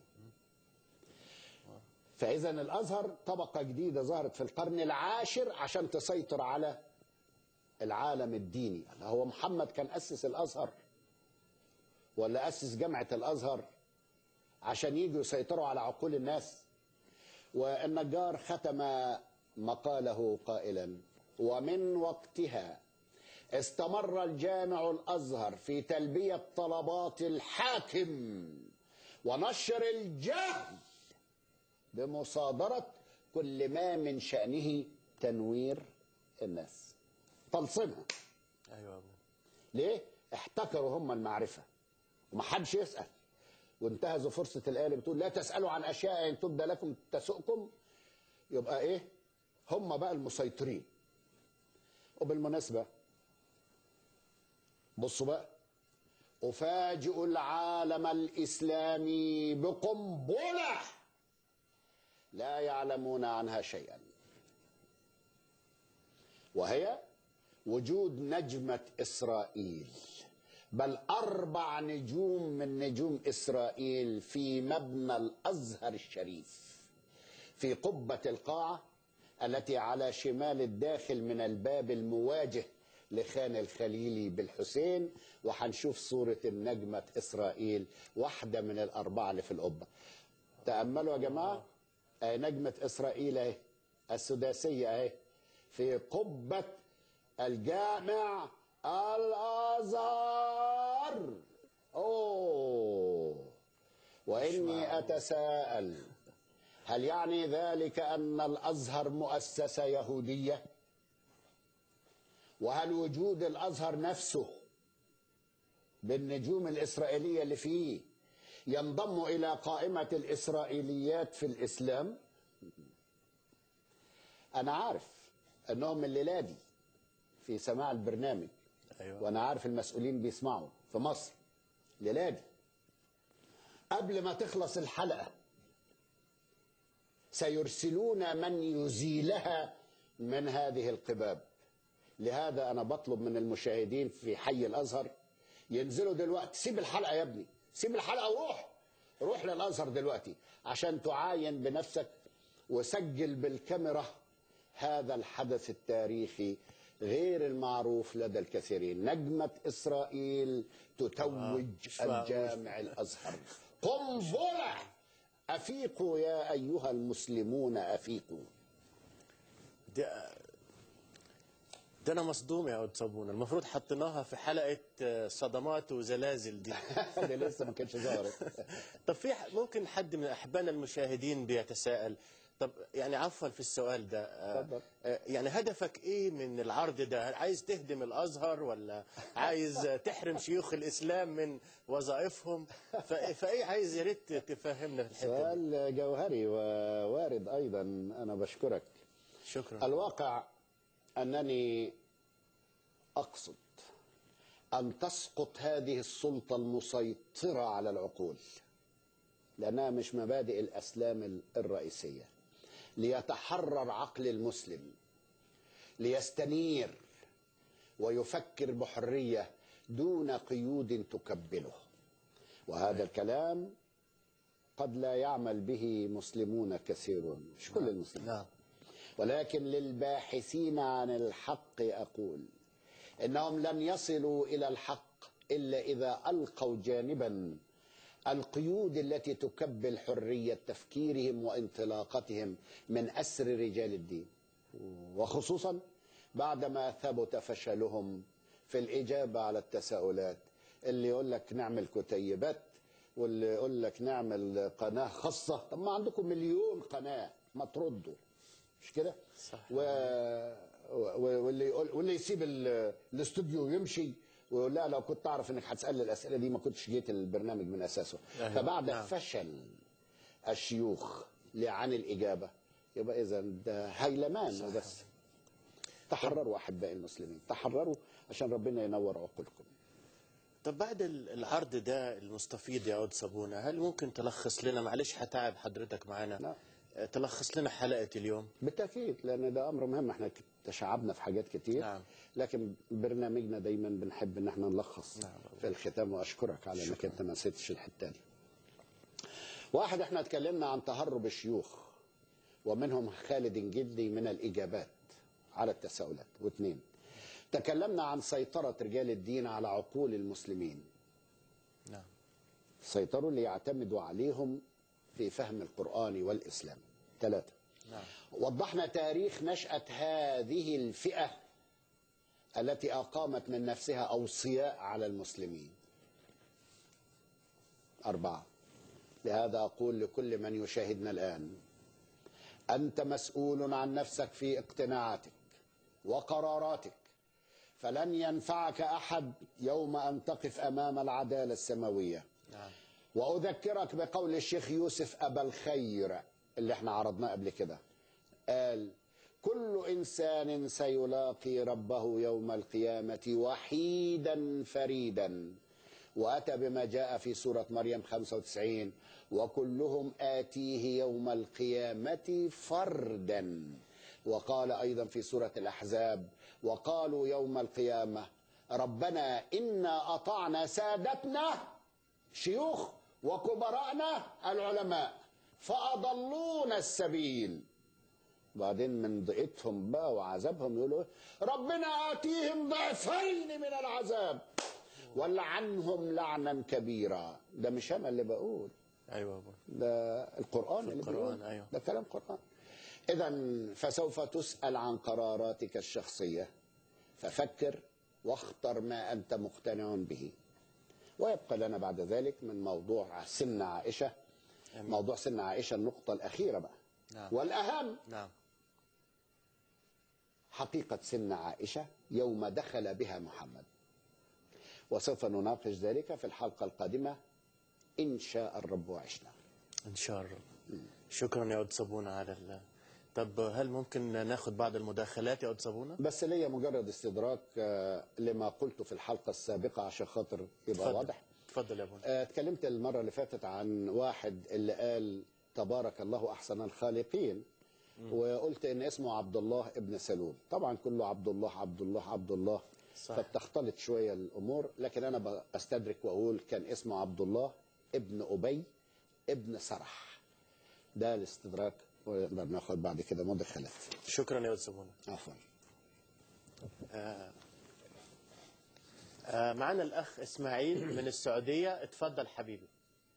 B: فإذا الأزهر طبقة جديدة ظهرت في القرن العاشر عشان تسيطر على العالم الديني هو محمد كان أسس الأزهر ولا أسس جامعة الأزهر عشان يجوا يسيطروا على عقول الناس والنجار ختم مقاله قائلا ومن وقتها استمر الجامع الازهر في تلبيه طلبات الحاكم ونشر الجهل بمصادره كل ما من شانه تنوير الناس تلصمها
A: أيوه يا أبو.
B: ليه احتكروا هم المعرفه ومحدش يسال وانتهزوا فرصه الايه اللي بتقول لا تسالوا عن اشياء ان تبدى لكم تسؤكم يبقى ايه هم بقى المسيطرين وبالمناسبه بصوا بقى افاجئ العالم الاسلامي بقنبله لا يعلمون عنها شيئا وهي وجود نجمه اسرائيل بل أربع نجوم من نجوم إسرائيل في مبنى الأزهر الشريف في قبة القاعة التي على شمال الداخل من الباب المواجه لخان الخليلي بالحسين وهنشوف صورة النجمة إسرائيل واحدة من الأربعة اللي في القبة تأملوا يا جماعة آه، نجمة إسرائيل أهي السداسية أهي في قبة الجامع الأزهر أوه وإني أتساءل هل يعني ذلك أن الأزهر مؤسسة يهودية؟ وهل وجود الأزهر نفسه بالنجوم الإسرائيلية اللي فيه ينضم إلى قائمة الإسرائيليات في الإسلام؟ أنا عارف أنهم الليلة دي في سماع البرنامج
A: أيوة.
B: وأنا عارف المسؤولين بيسمعوا في مصر الليلة دي قبل ما تخلص الحلقة سيرسلون من يزيلها من هذه القباب لهذا أنا بطلب من المشاهدين في حي الأزهر ينزلوا دلوقتي سيب الحلقة يا ابني سيب الحلقة وروح روح للأزهر دلوقتي عشان تعاين بنفسك وسجل بالكاميرا هذا الحدث التاريخي غير المعروف لدى الكثيرين نجمة إسرائيل تتوج
A: مش معقول.
B: الجامع الأزهر قنبلة أفيقوا يا أيها المسلمون أفيقوا
A: ده ده انا مصدوم يا ود صابونه المفروض حطيناها في حلقه آه، صدمات وزلازل دي
B: دي لسه ما كانش ظهرت
A: طب في ح- ممكن حد من احبائنا المشاهدين بيتساءل طب يعني عفوا في السؤال ده آه،
B: اتفضل.
A: آه، يعني هدفك ايه من العرض ده عايز تهدم الازهر ولا عايز آه، تحرم شيوخ الاسلام من وظائفهم ف- فايه عايز يا ريت تفهمنا في الحته دي
B: سؤال جوهري ووارد أيضا أنا بشكرك
A: شكرا
B: الواقع أنني أقصد أن تسقط هذه السلطة المسيطرة على العقول لأنها مش مبادئ الأسلام الرئيسية ليتحرر عقل المسلم ليستنير ويفكر بحرية دون قيود تكبله وهذا الكلام قد لا يعمل به مسلمون كثيرون مش كل المسلمين
A: نعم
B: ولكن للباحثين عن الحق أقول إنهم لن يصلوا إلى الحق إلا إذا ألقوا جانبا القيود التي تكبل حرية تفكيرهم وانطلاقتهم من أسر رجال الدين وخصوصا بعدما ثبت فشلهم في الإجابة على التساؤلات اللي يقول لك نعمل كتيبات واللي يقول لك نعمل قناة خاصة طب ما عندكم مليون قناة ما تردوا مش كده
A: صح.
B: و... و... واللي يقول واللي يسيب ال... الاستوديو ويمشي ويقول لا لو كنت اعرف انك هتسال الاسئله دي ما كنتش جيت البرنامج من اساسه
A: أيوة.
B: فبعد
A: نعم.
B: فشل الشيوخ عن الاجابه يبقى اذا ده هيلمان وبس تحرروا احبائي المسلمين تحرروا عشان ربنا ينور عقولكم
A: طب بعد ال- العرض ده المستفيض يا عود صابونة هل ممكن تلخص لنا معلش هتعب حضرتك معانا
B: نعم.
A: آه، تلخص لنا حلقة اليوم
B: بالتاكيد لان ده امر مهم احنا تشعبنا في حاجات كتير
A: نعم.
B: لكن برنامجنا دايما بنحب ان احنا نلخص
A: نعم.
B: في الختام واشكرك على انك انت ما نسيتش الحته دي واحد احنا اتكلمنا عن تهرب الشيوخ ومنهم خالد جدي من الاجابات على التساؤلات واثنين تكلمنا عن سيطره رجال الدين على عقول المسلمين
A: نعم
B: سيطروا ليعتمدوا عليهم في فهم القرآن والإسلام ثلاثة
A: نعم
B: وضحنا تاريخ نشأة هذه الفئة التي أقامت من نفسها أوصياء على المسلمين أربعة لهذا أقول لكل من يشاهدنا الآن أنت مسؤول عن نفسك في اقتناعاتك وقراراتك فلن ينفعك أحد يوم أن تقف أمام العدالة السماوية
A: نعم
B: وأذكرك بقول الشيخ يوسف أبا الخير اللي احنا عرضناه قبل كده قال كل إنسان سيلاقي ربه يوم القيامة وحيدا فريدا وأتى بما جاء في سورة مريم 95 وكلهم آتيه يوم القيامة فردا وقال أيضا في سورة الأحزاب وقالوا يوم القيامة ربنا إنا أطعنا سادتنا شيوخ وكبراءنا العلماء فأضلونا السبيل وبعدين من ضيقتهم بقى وعذابهم يقولوا ربنا آتيهم ضعفين من العذاب ولعنهم لعنا كبيرا ده مش أنا اللي بقول
A: ايوه يا ابونا
B: ده القرآن
A: في
B: اللي
A: القرآن،
B: بيقول
A: أيوة.
B: ده كلام قرآن إذا فسوف تسأل عن قراراتك الشخصية ففكر واختر ما أنت مقتنع به ويبقى لنا بعد ذلك من موضوع سن عائشة
A: آمين.
B: موضوع سن عائشة النقطة الأخيرة بقى
A: نعم
B: والأهم
A: نعم
B: حقيقة سن عائشة يوم دخل بها محمد وسوف نناقش ذلك في الحلقة القادمة إن شاء الرب وعشنا
A: ان شاء الله شكرا يا أود صابونه على ال... طب هل ممكن ناخد بعض المداخلات يا أود صابونه
B: بس ليا مجرد استدراك آه، لما قلته في الحلقة السابقة عشان خاطر يبقى
A: اتفضل.
B: واضح
A: اتفضل يا ابونا
B: آه، اتكلمت المرة اللي فاتت عن واحد اللي قال تبارك الله أحسن الخالقين وقلت إن اسمه عبد الله ابن سلول طبعا كله عبد الله عبد الله عبد الله
A: صح.
B: فبتختلط شوية الأمور لكن أنا بستدرك وأقول كان اسمه عبد الله ابن أبي ابن سرح ده الاستدراك ونقدر ناخد بعد كده مداخلات
A: شكرا يا أود صابونه
B: عفوا
A: آه، معنا الأخ إسماعيل من السعودية اتفضل حبيبي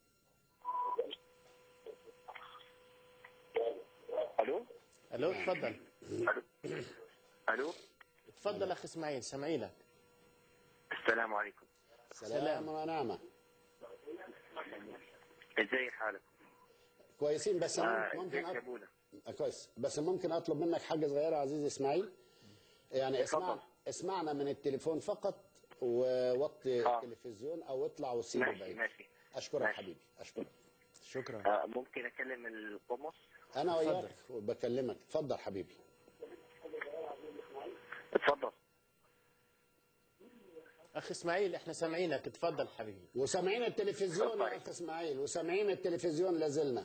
H: الو
A: ألو اتفضل
H: الو
A: اتفضل أخ إسماعيل سامعينك
H: السلام عليكم
B: سلام ونعمة
H: ازاي حالك
B: كويسين بس
H: آه،
B: ممكن
H: ازيك يا
B: أط...
H: ابونا
B: آه، كويس بس ممكن اطلب منك حاجه صغيره يا عزيزي اسماعيل يعني اسمع
H: اتفضل.
B: اسمعنا من التليفون فقط ووطي
H: آه.
B: التلفزيون او اطلع وسيبه
H: ماشي
B: بعيد
H: ماشي
B: اشكرك
H: ماشي.
B: حبيبي اشكرك
A: شكرا
H: آه ممكن اكلم القمص
B: انا
A: اتفضل.
B: وياك وبكلمك اتفضل حبيبي
H: اتفضل
A: أخ إسماعيل إحنا سامعينك اتفضل حبيبي
B: وسامعين التلفزيون يا اخ اسماعيل وسامعين التلفزيون لازلنا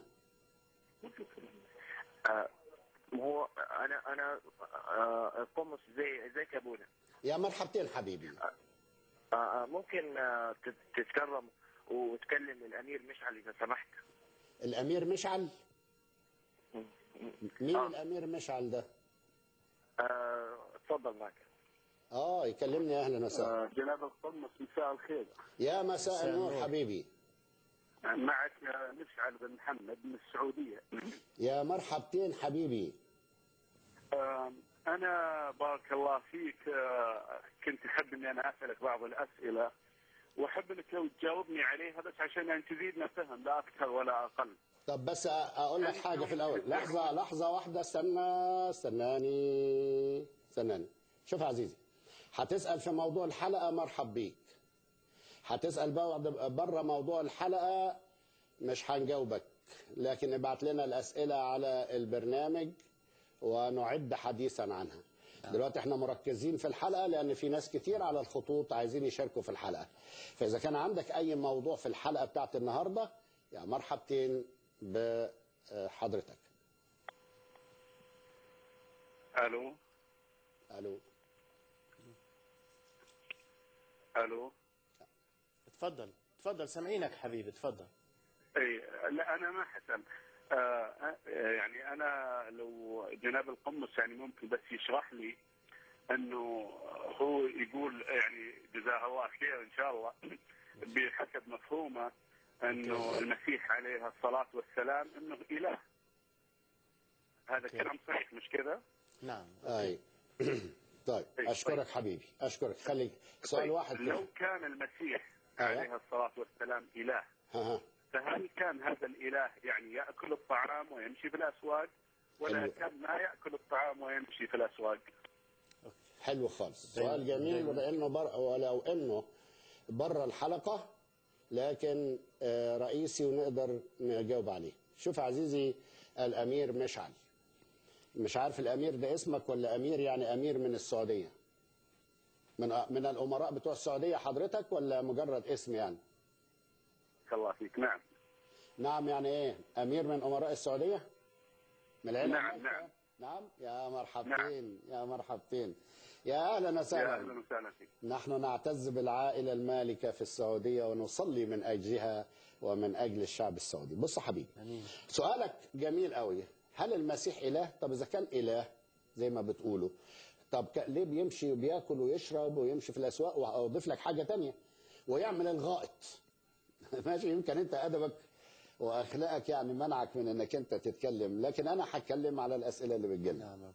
H: آه هو انا انا آه القمص ازاي ازيك يا ابونا
B: يا مرحبتين حبيبي
H: آه آه، ممكن آه تت- تتكرم وتكلم الامير مشعل اذا سمحت
B: الامير مشعل مين
H: آه.
B: الامير مشعل ده
H: آه، اتفضل معك
B: اه يكلمني اهلا وسهلا
I: جناب القمص مساء الخير
B: يا مساء
A: مساء
B: النور
A: النور.
B: حبيبي
I: معك مشعل بن محمد من السعودية
B: يا مرحبتين حبيبي
I: آه، أنا بارك الله فيك آه، كنت أحب إني أنا أسألك بعض الأسئلة وأحب إنك لو تجاوبني عليها بس عشان يعني تزيدنا فهم لا أكثر ولا أقل
B: طب بس اقول لك حاجه في الاول لحظه لحظه واحده استنى استناني استناني شوف يا عزيزي هتسال في موضوع الحلقه مرحب بيك هتسال بقى بره موضوع الحلقه مش هنجاوبك لكن ابعت لنا الاسئله على البرنامج ونعد حديثا عنها دلوقتي احنا مركزين في الحلقه لان في ناس كتير على الخطوط عايزين يشاركوا في الحلقه فاذا كان عندك اي موضوع في الحلقه بتاعت النهارده يا مرحبتين بحضرتك
I: ألو
B: الو
I: ألو
A: اتفضل اتفضل سامعينك حبيبي اتفضل
I: اي لا انا ما حسن آه آه، يعني انا لو جناب القمص يعني ممكن بس يشرح لي انه هو يقول يعني جزاه الله خير ان شاء الله بحسب مفهومه انه المسيح عليه الصلاه والسلام انه اله هذا
A: أوكي.
I: كلام صحيح مش كذا؟
A: نعم
B: اي طيب
I: أي،
B: اشكرك
I: طيب.
B: حبيبي اشكرك خليك سؤال
I: طيب،
B: واحد
I: لو
B: كده.
I: كان المسيح
B: أيوة.
I: عليه الصلاه والسلام اله
B: ها ها
I: فهل كان هذا الاله يعني ياكل الطعام ويمشي في الاسواق ولا
B: حلو.
I: كان ما ياكل الطعام ويمشي في الاسواق؟
B: حلو خالص
A: دايما-
B: سؤال جميل
A: دايما.
B: ولانه بر... ولو انه بره الحلقه لكن آه، رئيسي ونقدر نجاوب عليه شوف عزيزي الامير مشعل مش عارف الامير ده اسمك ولا امير يعني امير من السعوديه من من الامراء بتوع السعوديه حضرتك ولا مجرد اسم يعني
I: بارك الله فيك نعم
B: نعم يعني ايه امير من امراء السعوديه من العيله
I: نعم،
B: المالكة؟
I: نعم.
B: نعم يا مرحبتين يا مرحبتين يا اهلا
I: يا
B: وسهلا
I: اهلا وسهلا فيك
B: نحن نعتز بالعائلة المالكة في السعودية ونصلي من أجلها ومن أجل الشعب السعودي بص حبيبي
A: امين
B: سؤالك جميل قوي هل المسيح إله؟ طب إذا كان إله زي ما بتقولوا طب ك- ليه بيمشي وبياكل ويشرب ويمشي في الأسواق وأضيف لك حاجة تانية ويعمل الغائط ماشي يمكن أنت أدبك وأخلاقك يعني منعك من أنك أنت تتكلم لكن أنا هتكلم على الأسئلة اللي بتجيلنا
A: نعم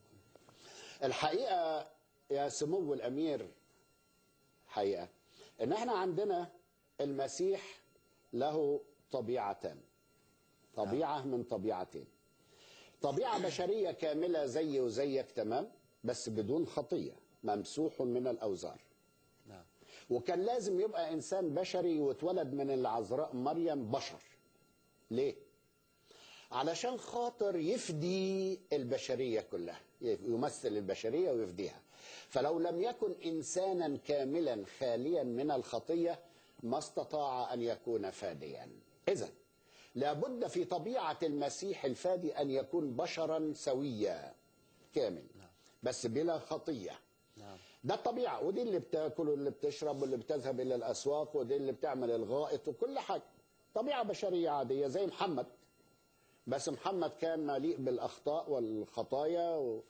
B: الحقيقة يا سمو الأمير حقيقة إن إحنا عندنا المسيح له طبيعتان طبيعة من طبيعتين طبيعة بشرية كاملة زي وزيك تمام بس بدون خطية ممسوح من الأوزار
A: نعم
B: وكان لازم يبقى إنسان بشري واتولد من العذراء مريم بشر ليه؟ علشان خاطر يفدي البشرية كلها يمثل البشرية ويفديها فلو لم يكن إنسانا كاملا خاليا من الخطية ما استطاع أن يكون فاديا إذا لابد في طبيعة المسيح الفادي أن يكون بشرا سويا كامل بس بلا خطية
A: نعم
B: ده الطبيعة ودي اللي بتاكل واللي بتشرب واللي بتذهب إلى الأسواق ودي اللي بتعمل الغائط وكل حاجة طبيعة بشرية عادية زي محمد بس محمد كان مليء بالأخطاء والخطايا و...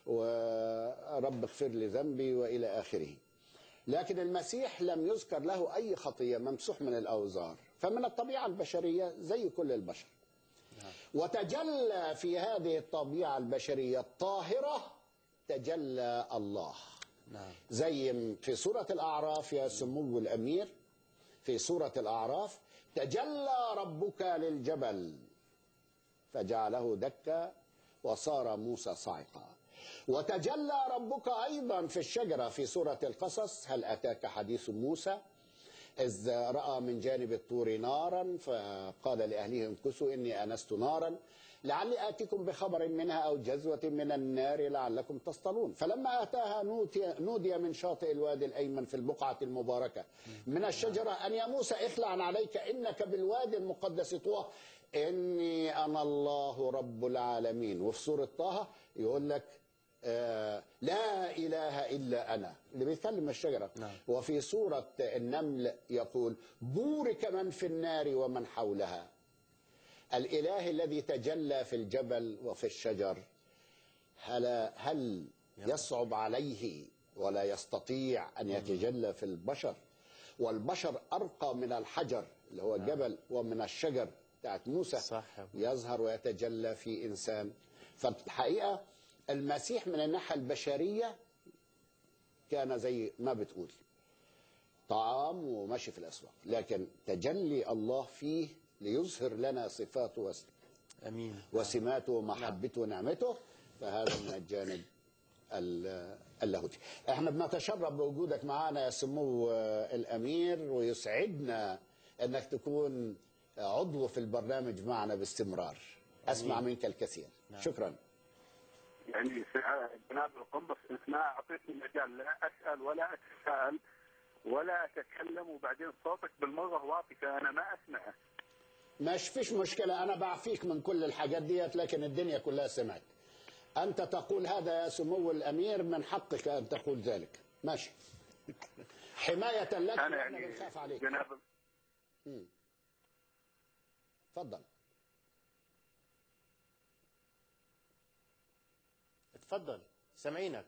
B: ورب اغفر لي ذنبي وإلى آخره لكن المسيح لم يذكر له أي خطية ممسوح من الأوزار فمن الطبيعة البشرية زي كل البشر وتجلى في هذه الطبيعة البشرية الطاهرة تجلى الله
A: نعم
B: زي في سورة الأعراف يا سمو الأمير في سورة الأعراف تجلى ربك للجبل فجعله دكا وصار موسى صاعقا وتجلى ربك أيضا في الشجرة في سورة القصص هل أتاك حديث موسى إذ رأى من جانب الطور نارا فقال لأهله امكثوا إني آنست نارا لعلي آتيكم بخبر منها أو جزوة من النار لعلكم تصطلون فلما أتاها نوتي- نودي من شاطئ الوادي الأيمن في البقعة المباركة من الشجرة أن يا موسى اخلع عليك إنك بالوادي المقدس طوى إني أنا الله رب العالمين وفي سورة طه يقول لك آه لا إله إلا أنا اللي بيتكلم الشجرة
A: نعم.
B: وفي سورة النمل يقول بورك من في النار ومن حولها الإله الذي تجلى في الجبل وفي الشجر هل, هل يصعب عليه ولا يستطيع أن يتجلى في البشر والبشر أرقى من الحجر اللي هو الجبل ومن الشجر بتاعت موسى
A: صح
B: يظهر ويتجلى في إنسان فالحقيقة المسيح من الناحية البشرية كان زي ما بتقول طعام ومشي في الأسواق لكن تجلي الله فيه ليظهر لنا صفاته وس-
A: امين
B: وسماته ومحبته ونعمته فهذا من الجانب ال- اللاهوتي احنا بنتشرف بوجودك معنا يا سمو آه، الامير ويسعدنا انك تكون عضو في البرنامج معنا باستمرار اسمع منك الكثير شكرا
I: يعني في- جناب القنبس انت ما اعطيتني مجال لا اسال ولا اتساءل ولا اتكلم وبعدين صوتك بالمره واطي فانا ما اسمعه
B: مش فيش مشكلة أنا بعفيك من كل الحاجات ديت لكن الدنيا كلها سمعت أنت تقول هذا يا سمو الأمير من حقك أن تقول ذلك ماشي حماية لك
I: انا
B: وإحنا
I: يعني
B: بنخاف عليك
I: جناب
B: مم. تفضل
A: اتفضل سامعينك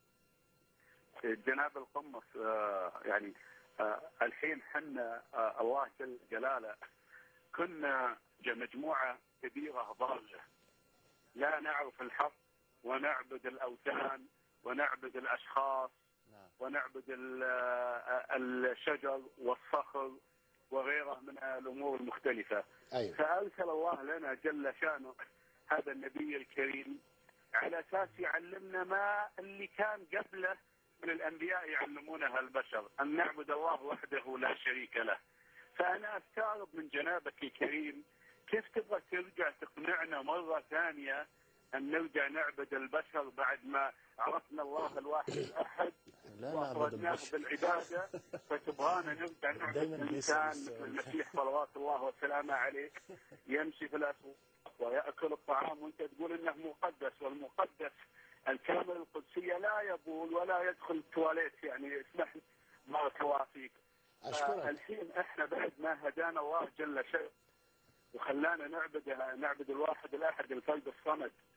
I: جناب القمص آه، يعني آه، الحين حنا آه، الله جل جلاله كنا ج- مجموعه كبيره ضاله لا نعرف الحق ونعبد الاوثان ونعبد الاشخاص
A: نعم
I: ونعبد ال- آه، الشجر والصخر وغيره من الامور المختلفه
B: أيوه
I: فارسل الله لنا جل شانه هذا النبي الكريم على اساس يعلمنا ما اللي كان قبله من الانبياء يعلمونها البشر ان نعبد الله وحده لا شريك له. فانا استغرب من جنابك الكريم كيف تبغى ترجع تقنعنا مره ثانيه ان نرجع نعبد البشر بعد ما عرفنا الله الواحد الاحد
A: لا نعبد
I: وافردناه
A: البشر
I: بالعباده فتبغانا نرجع نعبد
A: دايماً
I: انسان
A: بيسأل
I: مثل
A: السؤال.
I: المسيح صلوات الله وسلامه عليه يمشي في الاسواق وياكل الطعام وانت تقول انه مقدس والمقدس الكامل القدسيه لا يبول ولا يدخل التواليت يعني اسمح لي بارك الله فيك
B: أشكرك
I: الحين احنا بعد ما هدانا الله جل شأنه وخلانا نعبد نعبد الواحد الاحد الفرد الصمد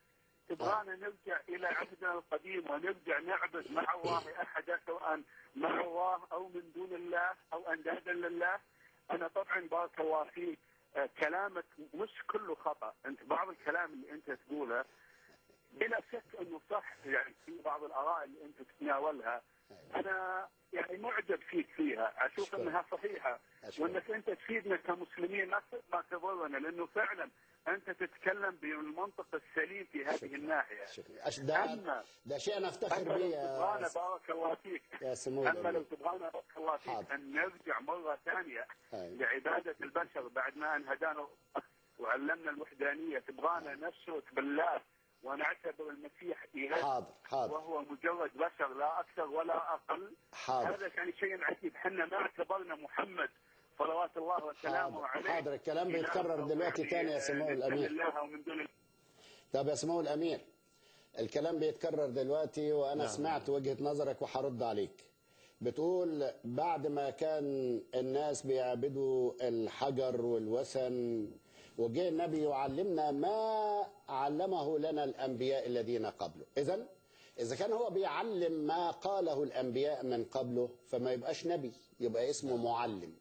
I: تبغانا نرجع الى عهدنا القديم ونرجع نعبد مع الله احدا سواء مع الله او من دون الله او اندادا لله انا طبعا بارك الله فيك آه، كلامك مش كله خطا انت بعض الكلام اللي انت تقوله بلا شك انه صح يعني في بعض الاراء اللي انت تتناولها انا يعني معجب فيك فيها اشوف
B: أشكرك.
I: انها صحيحه
B: أشكرك.
I: وانك انت تفيدنا كمسلمين ما ما تضرنا لانه فعلا انت تتكلم بالمنطق السليم في هذه الناحيه
B: شكرا أش- ده,
I: اما
B: ده شيء انا افتخر
I: اما
B: به
I: لو
B: يا
I: تبغانا بارك الله فيك
B: يا سمو
I: اما لو
B: الأمير.
I: تبغانا بارك الله فيك
B: حاضر.
I: ان نرجع مره ثانيه
B: أيوة.
I: لعباده البشر بعد ما ان هدانا الله وعلمنا الوحدانيه تبغانا نشرك بالله ونعتبر المسيح اله
B: حاضر حاضر
I: وهو مجرد بشر لا اكثر ولا اقل
B: حاضر
I: هذا كان شيء عجيب احنا ما اعتبرنا محمد صلوات الله وسلامه
B: حاضر
I: عليه
B: حاضر الكلام
I: إله
B: بيتكرر
I: أو
B: دلوقتي
I: يعني
B: تاني يا سمو
I: من
B: الامير
I: الله ومن دون الله
B: طب يا سمو الامير الكلام بيتكرر دلوقتي وانا
A: نعم.
B: سمعت وجهة نظرك وهرد عليك بتقول بعد ما كان الناس بيعبدوا الحجر والوثن وجه النبي يعلمنا ما علمه لنا الانبياء الذين قبله اذا اذا كان هو بيعلم ما قاله الانبياء من قبله فما يبقاش نبي يبقى اسمه معلم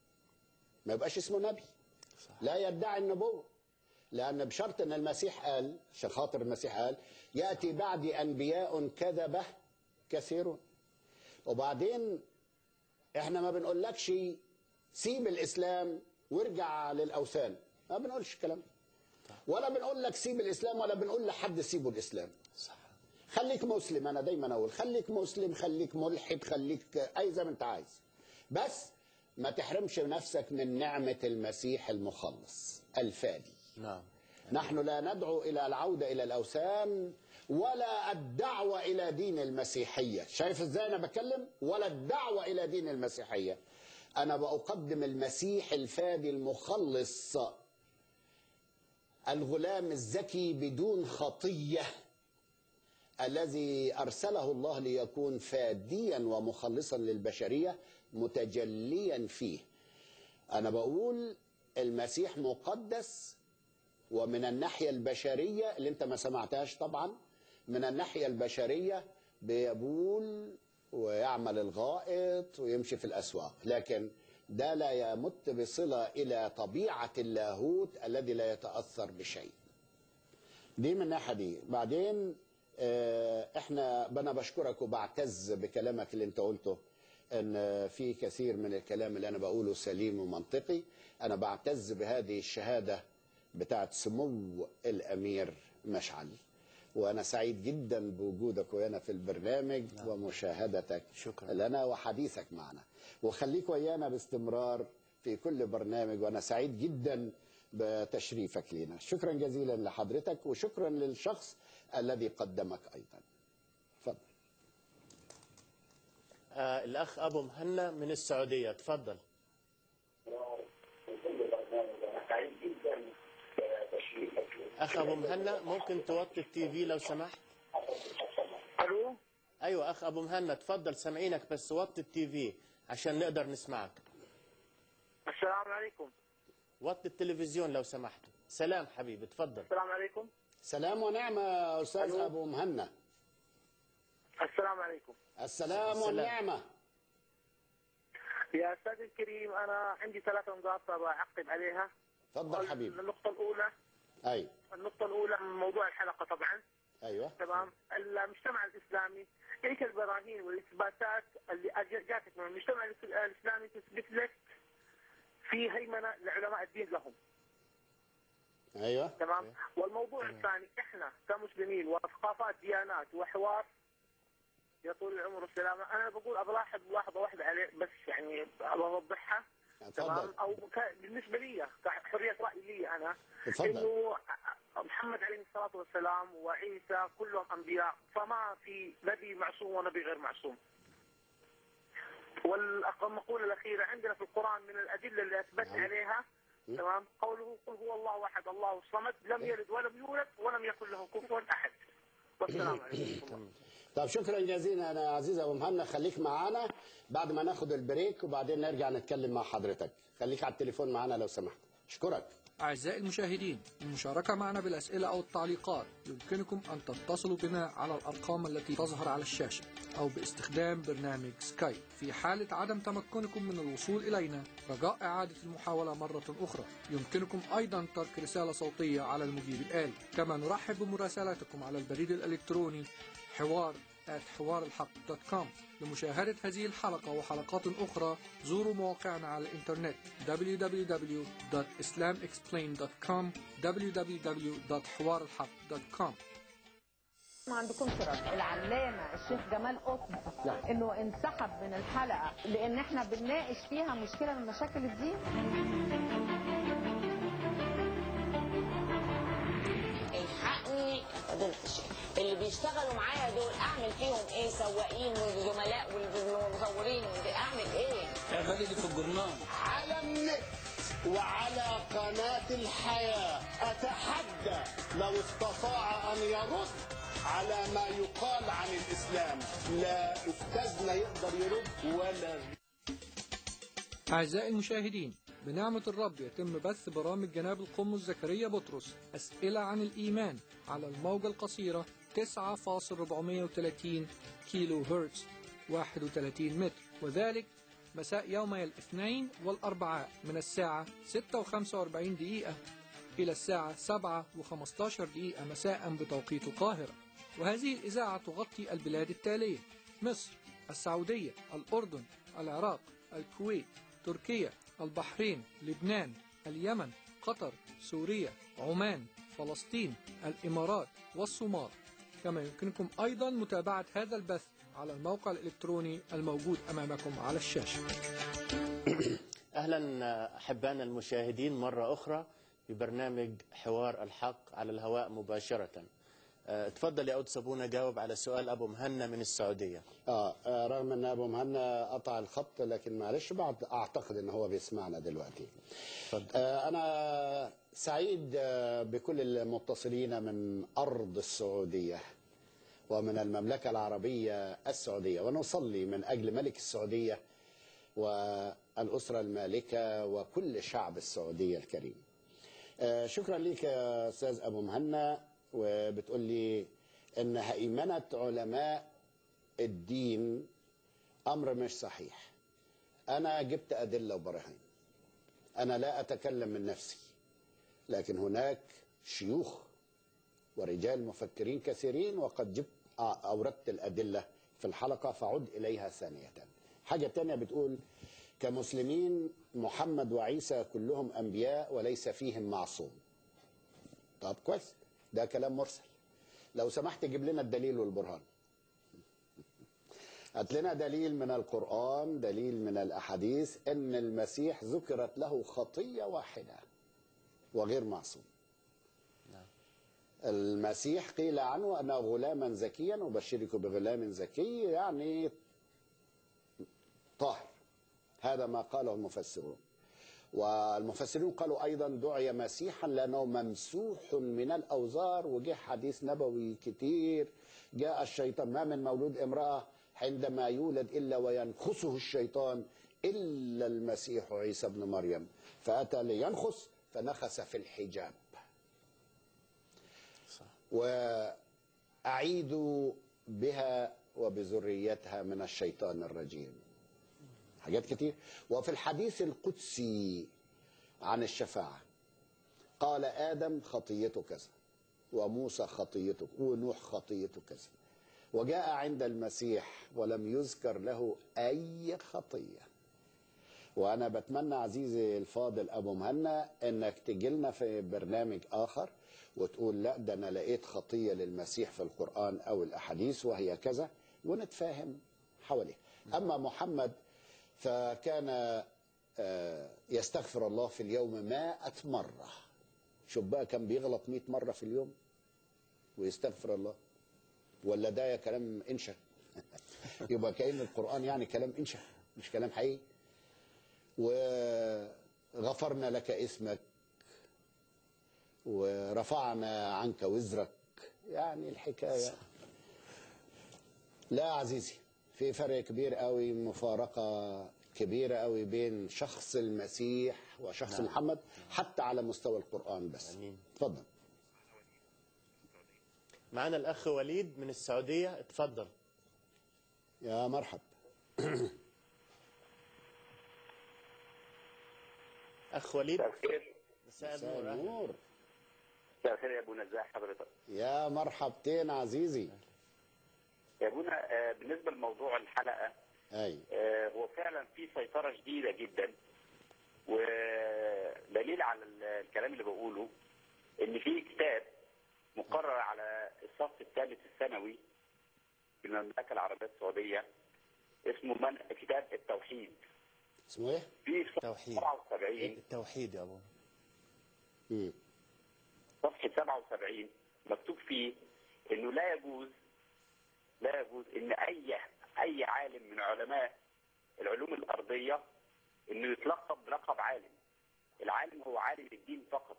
B: ما يبقاش اسمه نبي لا يدعي النبوه لأن بشرط أن المسيح قال عشان خاطر المسيح قال يأتي بعدي أنبياء كذبة كثيرون وبعدين احنا ما بنقولكش سيب الإسلام وارجع للأوثان ما بنقولش الكلام ده. ولا بنقول لك سيب الإسلام ولا بنقول لحد سيبوا الإسلام
A: صح
B: خليك مسلم أنا دايما أقول خليك مسلم خليك ملحد خليك أي زي ما أنت عايز بس ما تحرمش نفسك من نعمة المسيح المخلص الفادي
A: نعم
B: نحن لا ندعو إلى العودة إلى الأوثان ولا الدعوة إلى دين المسيحية شايف إزاي أنا بكلم ولا الدعوة إلى دين المسيحية أنا بقدم المسيح الفادي المخلص الغلام الذكي بدون خطية الذي أرسله الله ليكون فاديا ومخلصا للبشرية متجليا فيه أنا بقول المسيح مقدس ومن الناحية البشرية اللي انت ما سمعتهاش طبعا من الناحية البشرية بيبول ويعمل الغائط ويمشي في الأسواق لكن ده لا يمت بصلة إلى طبيعة اللاهوت الذي لا يتأثر بشيء دي من الناحية دي بعدين آه، احنا انا بشكرك وبعتز بكلامك اللي انت قلته ان في كثير من الكلام اللي انا بقوله سليم ومنطقي انا بعتز بهذه الشهاده بتاعت سمو الامير مشعل وانا سعيد جدا بوجودك ويانا في البرنامج ومشاهدتك
A: شكرا.
B: لنا وحديثك معنا وخليك ويانا باستمرار في كل برنامج وانا سعيد جدا بتشريفك لنا شكرا جزيلا لحضرتك وشكرا للشخص الذي قدمك ايضا تفضل
A: آه الأخ أبو مهنا من السعودية تفضل أخ أبو مهنا ممكن توطي التي في لو سمحت
H: الو
A: أيوة أخ أبو مهنا تفضل سامعينك بس وطي التي في عشان نقدر نسمعك
H: السلام عليكم
A: وطي التلفزيون لو سمحت سلام حبيبي تفضل
H: السلام عليكم
B: سلام ونعمه استاذ ابو مهنا
H: السلام عليكم
B: السلام
A: السلام.
B: والنعمه
H: يا استاذ الكريم انا عندي ثلاث نقاط بعقب عليها
B: تفضل حبيبي
H: النقطة الأولى
B: ايوه
H: النقطة الأولى من موضوع الحلقة طبعا
B: ايوه
H: تمام المجتمع الإسلامي ايش البراهين والإثباتات اللي أج- جاتك من المجتمع الإس- الإسلامي تثبت لك في هيمنة لعلماء الدين لهم
B: ايوه
H: تمام والموضوع الثاني احنا كمسلمين وثقافات ديانات وحوار يا طول العمر والسلامة أنا بقول أبلاحظ ملاحظة واحدة عليه بس يعني أبغى أوضحها تمام
B: اتفضل
H: أو ك- بالنسبة لي كحرية رأي لي أنا
B: اتفضل
H: انه محمد عليه الصلاه والسلام وعيسى كلهم انبياء فما في نبي معصوم ونبي غير معصوم. والمقوله الاخيره عندنا في القران من الادله اللي اثبت
B: نعم.
H: عليها تمام قوله قل هو الله احد الله الصمد لم يلد ولم يولد ولم يكن له كفوا احد. والسلام عليكم.
B: طب شكرا جزيلا يا عزيز ابو مهنا خليك معانا بعد ما ناخد البريك وبعدين نرجع نتكلم مع حضرتك خليك على التليفون معانا لو سمحت اشكرك
J: أعزائي المشاهدين المشاركة معنا بالأسئلة أو التعليقات يمكنكم أن تتصلوا بنا على الأرقام التي تظهر على الشاشة أو باستخدام برنامج سكايب في حالة عدم تمكنكم من الوصول إلينا رجاء إعادة المحاولة مرة أخرى يمكنكم أيضا ترك رسالة صوتية على المجيب الآلي كما نرحب بمراسلاتكم على البريد الإلكتروني حوار حوار الحق دوت كوم لمشاهدة هذه الحلقة وحلقات أخرى زوروا مواقعنا على الإنترنت www.islamexplained.com www.حوارالحق.com
E: ما عندكمش رد العلامه الشيخ جمال قطب انه انسحب من الحلقه لان احنا بنناقش فيها مشكله من مشاكل الدين
K: الحقني فضيلة الشيخ اللي بيشتغلوا معايا دول اعمل فيهم ايه سواقين وزملاء والمصورين اعمل ايه
G: اعملي اللي في الجرنان
B: على النت وعلى قناة الحياة أتحدى لو استطاع أن يرد على ما يقال عن الإسلام لا أستاذنا يقدر يرد ولا
J: أعزائي المشاهدين بنعمة الرب يتم بث برامج جناب القمص زكريا بطرس أسئلة عن الإيمان على الموجة القصيرة 9.430 كيلو هرتز 31 متر وذلك مساء يومي الاثنين والأربعاء من الساعة 6 و45 دقيقة إلى الساعة 7 و15 دقيقة مساء بتوقيت القاهرة وهذه الإذاعة تغطي البلاد التالية مصر السعودية الأردن العراق الكويت تركيا البحرين لبنان اليمن قطر سوريا عمان فلسطين الإمارات والصومال كما يمكنكم أيضا متابعة هذا البث على الموقع الإلكتروني الموجود أمامكم على الشاشة
A: اهلا احبائنا المشاهدين مره اخرى في برنامج حوار الحق على الهواء مباشره آه، تفضل يا أود صابونه جاوب على سؤال ابو مهنا من السعوديه
B: آه آه، رغم ان ابو مهنا قطع الخط لكن معلش بعد اعتقد ان هو بيسمعنا دلوقتي آه انا سعيد آه، بكل المتصلين من ارض السعوديه ومن المملكه العربيه السعوديه ونصلي من اجل ملك السعوديه والاسره المالكه وكل شعب السعوديه الكريم آه، شكرا لك يا استاذ ابو مهنا وبتقول لي ان هيمنه علماء الدين امر مش صحيح انا جبت ادله وبراهين انا لا اتكلم من نفسي لكن هناك شيوخ ورجال مفكرين كثيرين وقد جبت اوردت الادله في الحلقه فعد اليها ثانيه حاجه تانية بتقول كمسلمين محمد وعيسى كلهم انبياء وليس فيهم معصوم طب كويس ده كلام مرسل لو سمحت جيب لنا الدليل والبرهان هات لنا دليل من القرآن دليل من الأحاديث أن المسيح ذكرت له خطية واحدة وغير معصوم المسيح قيل عنه أنه غلاما زكيا أبشرك بغلام زكي يعني طاهر هذا ما قاله المفسرون والمفسرون قالوا أيضا دعي مسيحا لأنه ممسوح من الأوزار وجه حديث نبوي كتير جاء الشيطان ما من مولود امرأة عندما يولد إلا وينخسه الشيطان إلا المسيح عيسى بن مريم فأتى لينخس فنخس في الحجاب وأعيد بها وبذريتها من الشيطان الرجيم حاجات كتير وفي الحديث القدسي عن الشفاعة قال آدم خطيته كذا وموسى خطيته ونوح خطيته كذا وجاء عند المسيح ولم يذكر له أي خطية وأنا بتمنى عزيزي الفاضل أبو مهنا أنك تجي لنا في برنامج آخر وتقول لا ده أنا لقيت خطية للمسيح في القرآن أو الأحاديث وهي كذا ونتفاهم حواليه أما محمد فكان آه، يستغفر الله في اليوم مائة مرة شوف بقى كان بيغلط مئة مرة في اليوم ويستغفر الله ولا ده كلام انشا يبقى كأن القرآن يعني كلام انشا مش كلام حقيقي وغفرنا لك اسمك ورفعنا عنك وزرك يعني الحكاية لا عزيزي في فرق كبير قوي مفارقة كبيرة قوي بين شخص المسيح وشخص
A: نعم.
B: محمد حتى على مستوى القرآن بس
A: امين
B: تفضل
A: معنا الاخ وليد من السعوديه اتفضل
B: يا مرحب
A: اخ وليد
I: مساء الخير
A: مساء
B: مساء
A: النور أهلاً.
B: النور
I: مساء الخير يا ابونا ازي حضرتك
B: يا مرحبتين عزيزي
I: يا ابونا آه، بالنسبه لموضوع الحلقه
B: اي
I: آه، هو فعلا في سيطره شديده جدا ودليل على ال- الكلام اللي بقوله ان في كتاب مقرر على الصف الثالث الثانوي في المملكه العربيه السعوديه اسمه من كتاب التوحيد
B: اسمه ايه؟
I: في صفحه
A: توحيد
I: 77
A: التوحيد يا ابونا
B: مم.
I: صفحه 77 مكتوب فيه انه لا يجوز لا يجوز ان اي اي عالم من علماء العلوم الارضيه انه يتلقب بلقب عالم العالم هو عالم الدين فقط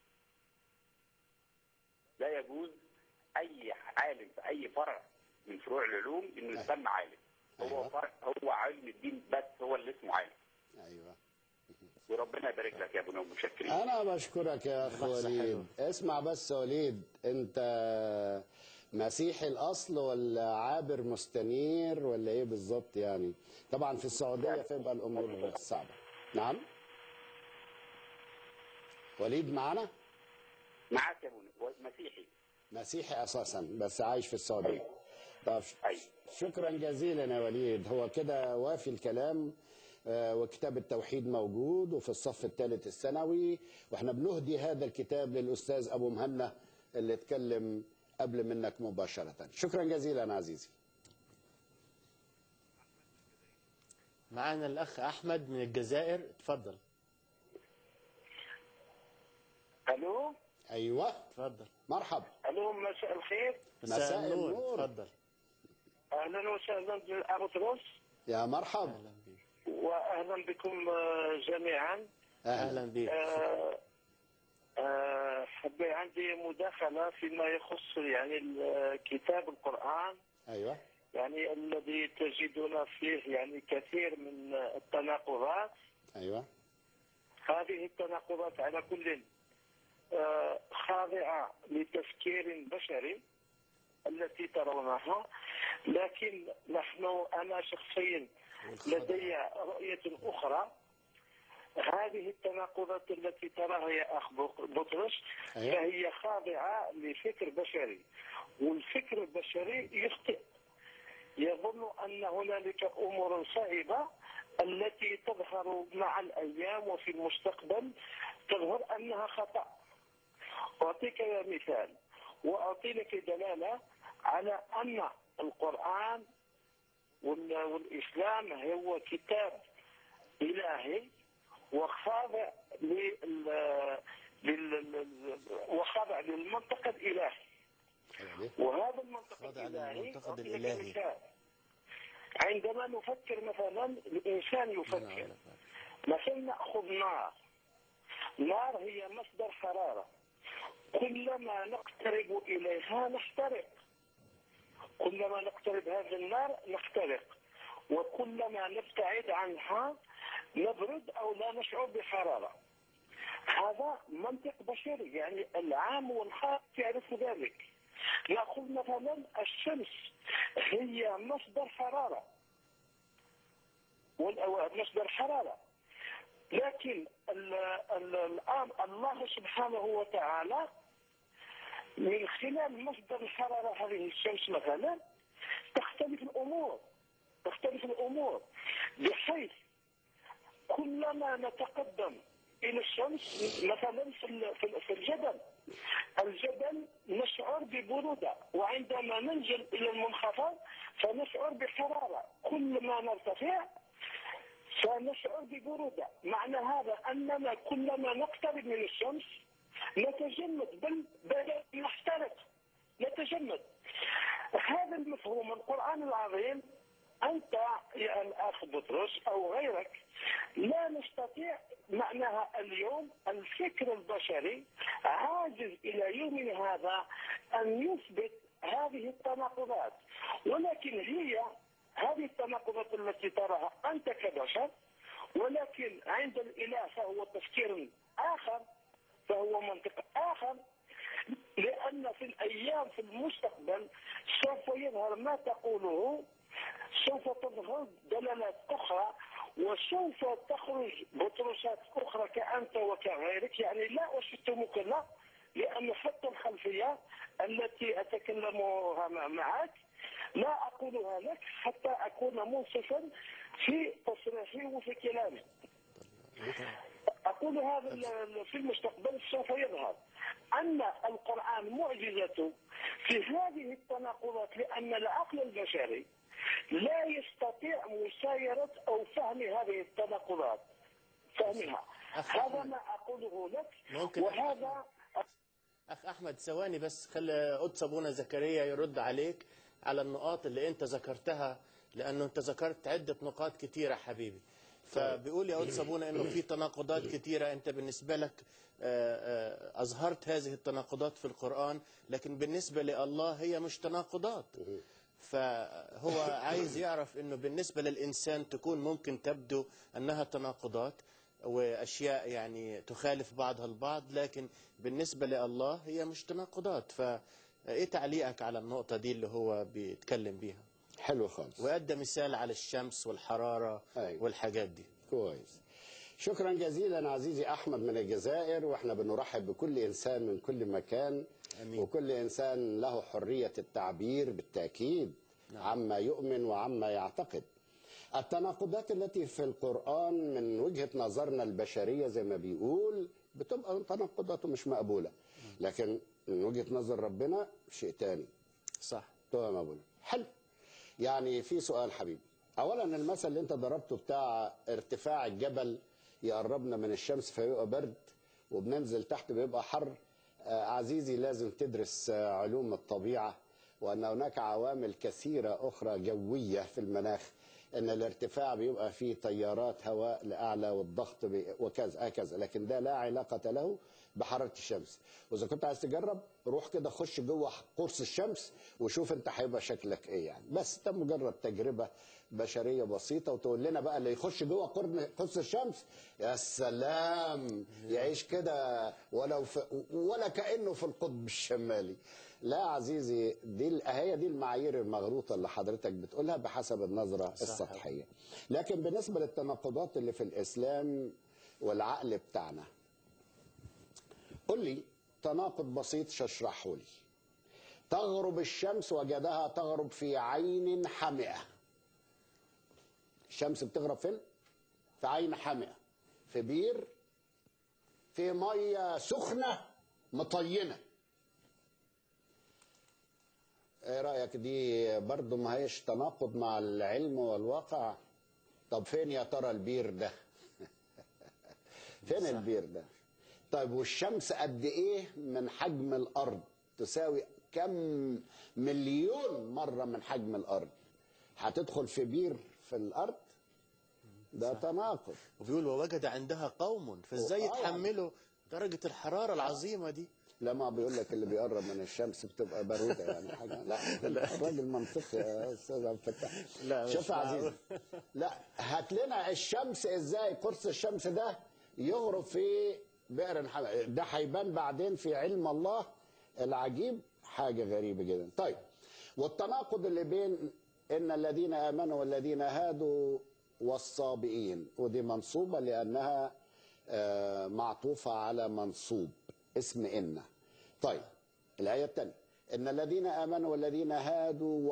I: لا يجوز اي عالم في اي فرع من فروع العلوم انه يسمى عالم هو
B: أيوة.
I: فرع هو علم الدين بس هو اللي اسمه عالم
B: ايوه
I: وربنا يبارك لك يا ابونا ومتشكرين
B: انا بشكرك يا اخ
A: لحظة
B: وليد
A: حلوة.
B: اسمع بس يا وليد انت مسيحي الاصل ولا عابر مستنير ولا ايه بالظبط يعني طبعا في السعوديه فيبقى الامور صعبه نعم وليد معنا
I: معاك يا ابونا مسيحي
B: مسيحي اساسا بس عايش في السعوديه طب ش-
I: أيوة.
B: شكرا جزيلا يا وليد هو كده وافي الكلام آه، وكتاب التوحيد موجود وفي الصف الثالث الثانوي واحنا بنهدي هذا الكتاب للاستاذ ابو مهنا اللي اتكلم قبل منك مباشره شكرا جزيلا عزيزي
A: معنا الاخ احمد من الجزائر اتفضل
H: الو
B: ايوه
A: اتفضل
B: مرحب
H: الو مساء الخير
A: مساء,
B: مساء
A: النور.
B: النور.
A: اتفضل
H: اهلا وسهلا بالابطرس
B: يا مرحب
A: اهلا بيك
H: واهلا بكم آه، جميعا
B: اهلا
A: اهلا بيك
H: آه، آه، حبي عندي مداخله فيما يخص يعني ال- كتاب القران
B: ايوه
H: يعني الذي تجدون فيه يعني كثير من التناقضات
B: ايوه
H: هذه التناقضات على كل آه، خاضعة لتفكير بشري التي ترونها لكن نحن أنا شخصيا لدي رؤية أخرى هذه التناقضات التي تراها يا أخ بطرس
B: أيوة.
H: فهي خاضعة لفكر بشري والفكر البشري يخطئ يظن أن هنالك أمور صعبة التي تظهر مع الأيام وفي المستقبل تظهر أنها خطأ أعطيك مثال وأعطي لك دلالة على أن القرآن وال- والإسلام هو كتاب إلهي وخاضع لل لل- لل- وخاضع للمنطق الإلهي
B: أيوة.
H: وهذا المنطق
A: خاضع
H: الإلهي
A: للمنطق
H: أعطي لك
A: الإلهي.
H: مثال. عندما نفكر مثلا الإنسان يفكر مثلا نأخذ نار نار هي مصدر حرارة كلما نقترب إليها نحترق كلما نقترب هذه النار نحترق وكلما نبتعد عنها نبرد أو لا نشعر بحرارة هذا منطق بشري يعني العام والخاص يعرف ذلك نأخذ مثلا الشمس هي مصدر حرارة وال- مصدر حرارة لكن ال- ال- الآن الله سبحانه وتعالى من خلال مصدر الحرارة هذه الشمس مثلا تختلف الأمور تختلف الأمور بحيث كلما نتقدم إلى الشمس مثلا في ال- في ال- في الجبل الجبل نشعر ببرودة وعندما ننزل إلى المنخفض فنشعر بحرارة كل ما نرتفع فنشعر ببرودة معنى هذا أننا كلما نقترب من الشمس نتجمد بل بل نحترق نتجمد هذا المفهوم القرآن العظيم أنت يا الأخ بطرس أو غيرك لا نستطيع معناها اليوم الفكر البشري عاجز إلى يومنا هذا أن يثبت هذه التناقضات ولكن هي هذه التناقضات التي تراها أنت كبشر
L: ولكن عند الإله فهو تفكير آخر فهو منطق آخر لأن في الأيام في المستقبل سوف يظهر ما تقوله سوف تظهر دلالات أخرى وسوف تخرج بطرسات أخرى كأنت وكغيرك يعني لا أشتمك لا لأن حتى الخلفية التي أتكلمها معك لا أقولها لك حتى أكون منصفا في تصريحي وفي كلامي أقول هذا ال- في المستقبل سوف يظهر أن القرآن معجزته في هذه التناقضات لأن العقل البشري لا يستطيع مسايرة أو فهم هذه التناقضات فهمها هذا ما أقوله لك
A: ممكن
L: وهذا
A: اخ احمد ثواني بس خلي قدس ابونا زكريا يرد عليك على النقاط اللي انت ذكرتها لانه انت ذكرت عده نقاط كتيره حبيبي فبيقول يا قدس ابونا انه في تناقضات كتيره انت بالنسبه لك آه، آه، اظهرت هذه التناقضات في القران لكن بالنسبه لله هي مش تناقضات فهو عايز يعرف انه بالنسبه للانسان تكون ممكن تبدو انها تناقضات واشياء يعني تخالف بعضها البعض لكن بالنسبه لله هي مش تناقضات فايه تعليقك على النقطه دي اللي هو بيتكلم بيها
B: حلو خالص
A: وادى مثال على الشمس والحراره
B: أيوة.
A: والحاجات دي
B: كويس شكرا جزيلا عزيزي احمد من الجزائر واحنا بنرحب بكل انسان من كل مكان
A: أمين.
B: وكل انسان له حريه التعبير بالتاكيد عما يؤمن وعما يعتقد التناقضات التي في القران من وجهه نظرنا البشريه زي ما بيقول بتبقى تناقضات مش مقبوله لكن من وجهه نظر ربنا شيء تاني
A: صح
B: تبقى مقبوله حلو يعني في سؤال حبيبي اولا المثل اللي انت ضربته بتاع ارتفاع الجبل يقربنا من الشمس فيبقى برد وبننزل تحت بيبقى حر آه، عزيزي لازم تدرس آه، علوم الطبيعه وان هناك عوامل كثيره اخرى جويه في المناخ ان الارتفاع بيبقى فيه تيارات هواء لاعلى والضغط بي- وكذا هكذا لكن ده لا علاقه له بحراره الشمس واذا كنت عايز تجرب روح كده خش جوه قرص الشمس وشوف انت هيبقى شكلك ايه يعني بس ده مجرد تجربه بشريه بسيطه وتقول لنا بقى اللي يخش جوه قرن قرص الشمس يا سلام يعيش كده ولو في ولا كانه في القطب الشمالي لا عزيزي دي هي دي المعايير المغلوطه اللي حضرتك بتقولها بحسب النظره
A: صح.
B: السطحيه لكن بالنسبه للتناقضات اللي في الاسلام والعقل بتاعنا قل لي تناقض بسيط شرحه لي تغرب الشمس وجدها تغرب في عين حمئة الشمس بتغرب فين؟ في عين حمئة في بير في مية سخنة مطينة ايه رأيك دي برضو ما هيش تناقض مع العلم والواقع طب فين يا ترى البير ده فين البير ده طيب والشمس قد ايه من حجم الارض تساوي كم مليون مرة من حجم الارض هتدخل في بير في الارض ده تناقض
A: وبيقول ووجد عندها قوم فازاي
B: آه.
A: يتحملوا درجه الحراره العظيمه دي
B: لما بيقول لك اللي بيقرب من الشمس بتبقى باروده يعني حاجه لا الراجل منطقي يا استاذ عبد الفتاح
A: لا، مش
B: شوف يا
A: معقول.
B: عزيزي لا هات لنا الشمس ازاي قرص الشمس ده يغرب في بئر حمئة ده هيبان بعدين في علم الله العجيب حاجه غريبه جدا طيب والتناقض اللي بين ان الذين امنوا والذين هادوا والصابئين ودي منصوبه لانها آه، معطوفه على منصوب اسم ان طيب الايه الثانيه ان الذين امنوا والذين هادوا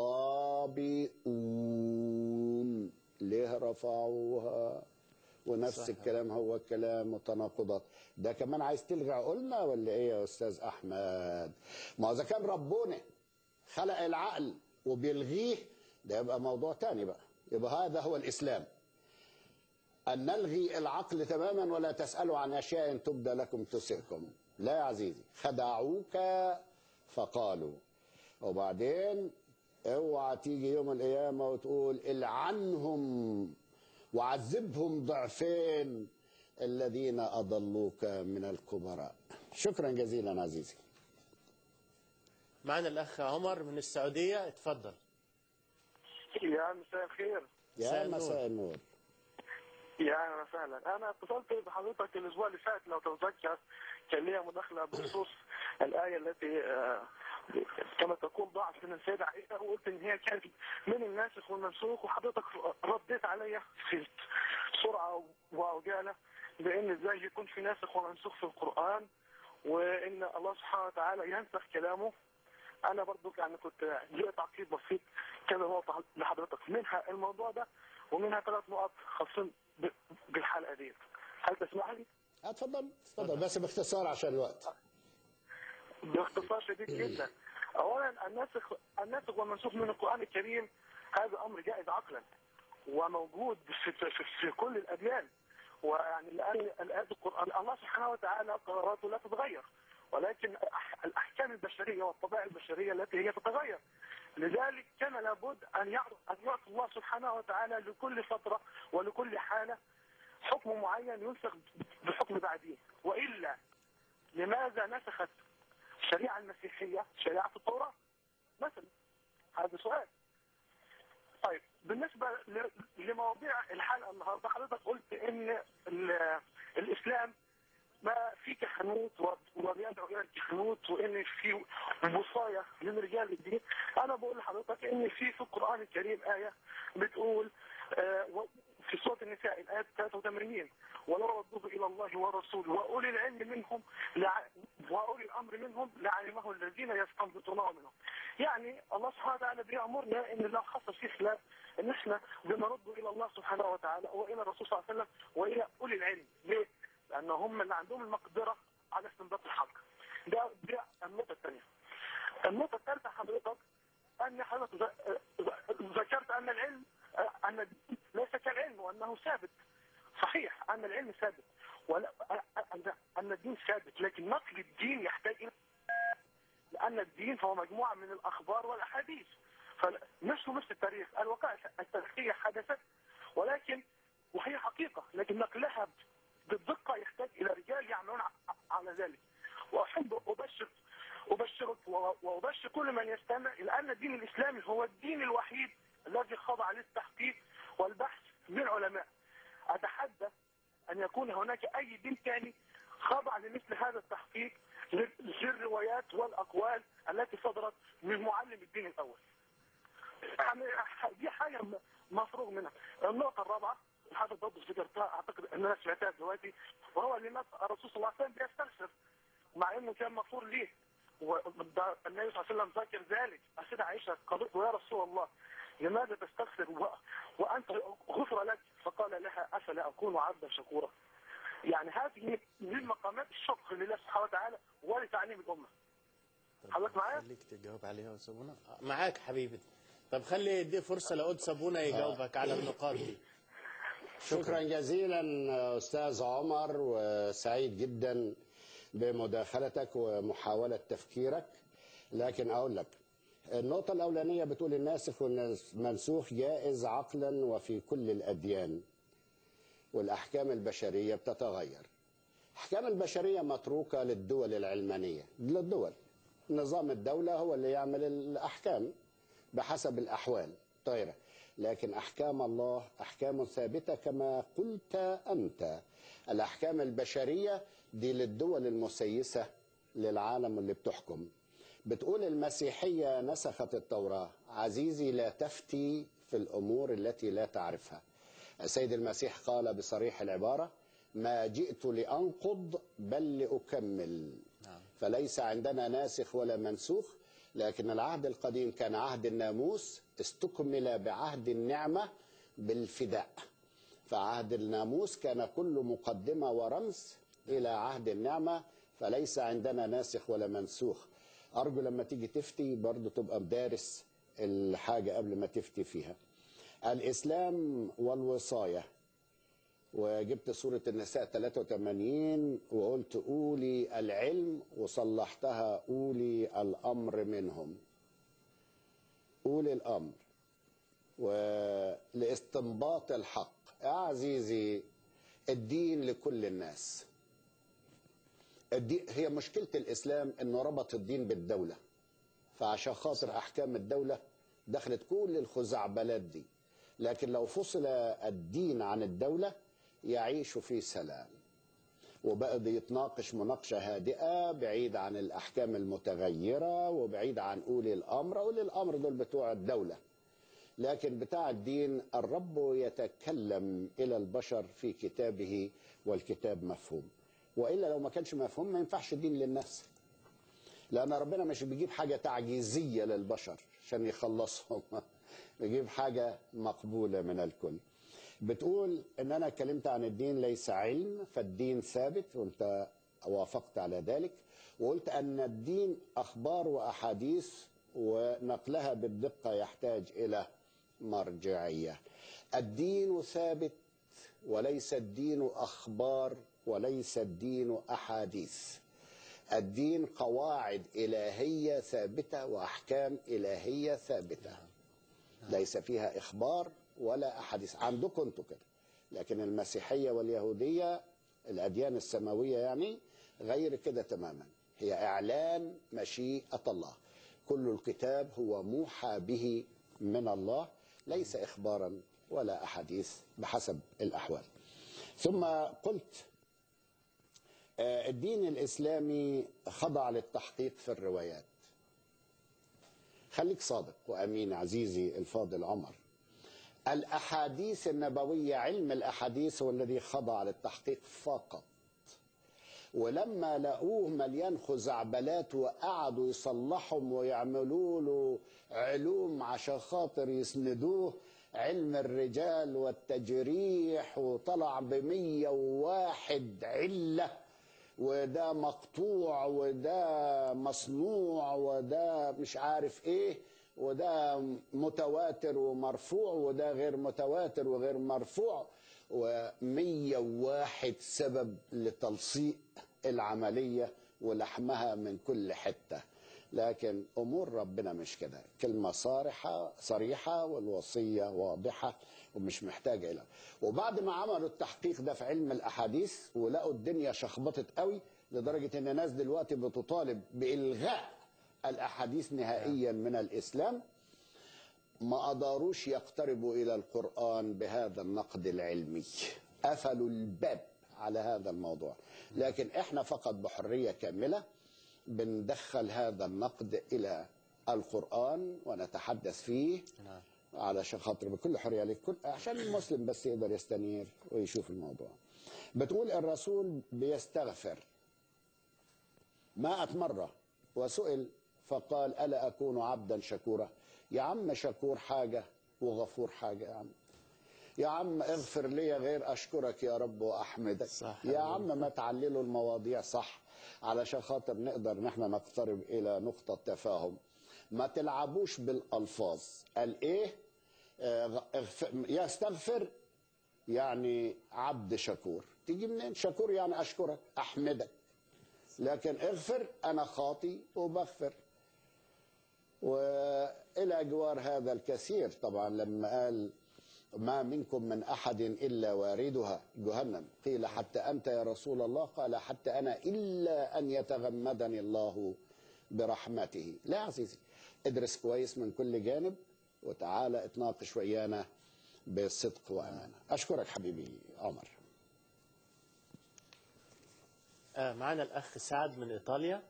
B: والصابئون ليه رفعوها ونفس
A: صح.
B: صحيح. الكلام هو الكلام وتناقضات ده كمان عايز تلغي عقولنا ولا ايه يا استاذ احمد ما اذا كان ربنا خلق العقل وبيلغيه ده يبقى موضوع تاني بقى يبقى هذا هو الاسلام أن نلغي العقل تماما ولا تسألوا عن أشياء تبدى لكم تسئكم لا يا عزيزي خدعوك فقالوا وبعدين اوعى تيجي يوم القيامة وتقول العنهم وعذبهم ضعفين الذين أضلوك من الكبراء شكرا جزيلا عزيزي
A: معنا الاخ عمر من السعوديه اتفضل
L: يا مساء الخير
B: يا
A: مساء النور.
B: مساء النور
H: يا اهلا وسهلا انا اتصلت بحضرتك الاسبوع اللي فات لو تتذكر كان ليا مداخله بخصوص الايه التي آه، كما تقول ضاعت من السيده عائشه وقلت ان هي كانت من الناسخ والمنسوخ وحضرتك رديت عليا في سرعه وعجاله بان ازاي يكون في ناسخ ومنسوخ في القران وان الله سبحانه وتعالى ينسخ كلامه انا برضو يعني كنت ليا تعقيب بسيط كذا نقطه لحضرتك منها الموضوع ده ومنها ثلاث نقط خاصين ب- بالحلقه ديت هل تسمح لي؟
B: اتفضل اتفضل بس باختصار عشان الوقت
H: باختصار شديد جدا اولا الناسخ الناسخ والمنسوخ من القران الكريم هذا امر جائز عقلا وموجود في, في, في, في كل الاديان ويعني لان الايات القران الله سبحانه وتعالى قراراته لا تتغير ولكن الأح- الاحكام البشريه والطبائع البشريه التي هي تتغير لذلك كان لابد ان يعرف ان يعطي الله سبحانه وتعالى لكل فتره ولكل حاله حكم معين ينسخ بحكم بعديه والا لماذا نسخت الشريعه المسيحيه شريعه التوراه مثلا هذا سؤال طيب بالنسبه ل- لمواضيع الحلقه النهارده حضرتك قلت ان ال- الاسلام ما في كهنوت و- وبيدعو الى الكهنوت وان في وصايا من رجال الدين انا بقول لحضرتك ان في في القران الكريم ايه بتقول آه، و- في سوره النساء الايه 83 ولو ردوه الى الله ورسوله واولي العلم منهم لع... واولي الامر منهم لعلمه الذين يستنبطونه منهم. يعني الله سبحانه وتعالى بيامرنا ان لو حصل في خلاف ان احنا بنرد الى الله سبحانه وتعالى والى الرسول صلى الله عليه وسلم والى اولي العلم، ليه؟ لان هم اللي عندهم المقدره على استنباط الحق. ده دي النقطه الثانيه. النقطه الثالثه حضرتك ان حضرتك ذ- ذ- ذكرت ان العلم ان الدين ليس كالعلم وانه ثابت. صحيح ان العلم ثابت ولا ان ان الدين ثابت لكن نقل الدين يحتاج الى لان الدين هو مجموعه من الاخبار والاحاديث فنفس نفس التاريخ الوقائع التاريخيه حدثت ولكن وهي حقيقه لكن نقلها بالدقه يحتاج الى رجال يعملون ع- على ذلك واحب ابشر ابشرك و- وابشر كل من يستمع الى ان الدين الاسلامي هو الدين الوحيد الذي خضع للتحقيق والبحث من علماء اتحدى ان يكون هناك اي دين ثاني خضع لمثل هذا التحقيق للروايات والاقوال التي صدرت من معلم الدين الاول. يعني دي حاجه م- مفروغ منها. النقطه الرابعه هذا برضه ذكرتها اعتقد ان انا سمعتها دلوقتي وهو لماذا الرسول صلى الله عليه وسلم بيستغفر مع انه كان مغفور ليه وده النبي صلى الله عليه وسلم ذكر ذلك السيدة عائشة قالت له يا رسول الله لماذا تستغفر و... وأنت غفر لك فقال لها أفلا أكون عبدا شكورا يعني هذه من مقامات الشكر لله سبحانه وتعالى ولتعليم الأمة حضرتك معايا؟
A: خليك تجاوب عليها وسابونا معاك حبيبي طب خلي دي فرصة لأود سابونا يجاوبك على النقاط دي
B: شكرا جزيلا استاذ عمر وسعيد جدا بمداخلتك ومحاوله تفكيرك لكن اقول لك النقطه الاولانيه بتقول الناسخ والمنسوخ جائز عقلا وفي كل الاديان والاحكام البشريه بتتغير الاحكام البشريه متروكه للدول العلمانيه للدول نظام الدوله هو اللي يعمل الاحكام بحسب الاحوال طيب لكن احكام الله احكام ثابته كما قلت انت الاحكام البشريه دي للدول المسيسه للعالم اللي بتحكم بتقول المسيحيه نسخت التوراه عزيزي لا تفتي في الامور التي لا تعرفها السيد المسيح قال بصريح العباره ما جئت لانقض بل لاكمل فليس عندنا ناسخ ولا منسوخ لكن العهد القديم كان عهد الناموس استكمل بعهد النعمة بالفداء فعهد الناموس كان كل مقدمة ورمز إلى عهد النعمة فليس عندنا ناسخ ولا منسوخ أرجو لما تيجي تفتي برضو تبقى مدارس الحاجة قبل ما تفتي فيها الإسلام والوصاية وجبت سورة النساء 83 وقلت أولي العلم وصلحتها أولي الأمر منهم أولي الأمر ولاستنباط الحق يا عزيزي الدين لكل الناس الدين هي مشكلة الإسلام أنه ربط الدين بالدولة فعشان خاطر أحكام الدولة دخلت كل الخزعبلات دي لكن لو فصل الدين عن الدولة يعيشوا في سلام وبقى يتناقش مناقشة هادئة بعيد عن الأحكام المتغيرة وبعيد عن أولي الأمر أولي الأمر دول بتوع الدولة لكن بتاع الدين الرب يتكلم إلى البشر في كتابه والكتاب مفهوم وإلا لو ما كانش مفهوم ما ينفعش الدين للناس لأن ربنا مش بيجيب حاجة تعجيزية للبشر عشان يخلصهم بيجيب حاجة مقبولة من الكل بتقول ان انا اتكلمت عن الدين ليس علم فالدين ثابت وانت وافقت على ذلك وقلت ان الدين اخبار واحاديث ونقلها بالدقه يحتاج الى مرجعيه الدين ثابت وليس الدين اخبار وليس الدين احاديث الدين قواعد الهيه ثابته واحكام الهيه ثابته ليس فيها اخبار ولا احاديث عندكم انتوا كده لكن المسيحيه واليهوديه الاديان السماويه يعني غير كده تماما هي اعلان مشيئه الله كل الكتاب هو موحى به من الله ليس اخبارا ولا احاديث بحسب الاحوال ثم قلت آه، الدين الاسلامي خضع للتحقيق في الروايات خليك صادق وامين عزيزي الفاضل عمر الاحاديث النبويه علم الاحاديث هو الذي خضع للتحقيق فقط ولما لقوه مليان خزعبلات وقعدوا يصلحهم ويعملوا له علوم عشان خاطر يسندوه علم الرجال والتجريح وطلع بمية وواحد علة وده مقطوع وده مصنوع وده مش عارف ايه وده متواتر ومرفوع وده غير متواتر وغير مرفوع ومية وواحد سبب لتلصيق العملية ولحمها من كل حتة لكن أمور ربنا مش كده كلمة صارحة صريحة والوصية واضحة ومش محتاجة إلى وبعد ما عملوا التحقيق ده في علم الأحاديث ولقوا الدنيا شخبطت قوي لدرجة إن الناس دلوقتي بتطالب بإلغاء الأحاديث نهائيا من الإسلام ما قدروش يقتربوا إلى القرآن بهذا النقد العلمي قفلوا الباب على هذا الموضوع لكن احنا فقط بحرية كاملة بندخل هذا النقد إلى القرآن ونتحدث فيه
A: نعم
B: علشان خاطر بكل حريه لكل عشان المسلم بس يقدر يستنير ويشوف الموضوع بتقول الرسول بيستغفر مائة مرة وسئل فقال ألا أكون عبدا شكورا يا عم شكور حاجة وغفور حاجة يا عم يا عم اغفر لي غير أشكرك يا رب وأحمدك
A: صح
B: يا عم ما تعللوا المواضيع صح علشان خاطر نقدر نحن نقترب إلى نقطة تفاهم ما تلعبوش بالألفاظ قال إيه آه، اغف- يستغفر يعني عبد شكور تيجي منين شكور يعني أشكرك أحمدك لكن اغفر أنا خاطي وبغفر وإلى جوار هذا الكثير طبعا لما قال ما منكم من أحد إلا واردها جهنم قيل حتى أنت يا رسول الله قال حتى أنا إلا أن يتغمدني الله برحمته لا يا عزيزي ادرس كويس من كل جانب وتعالى اتناقش ويانا بصدق وأمانة أشكرك حبيبي عمر
A: آه معنا الأخ سعد من إيطاليا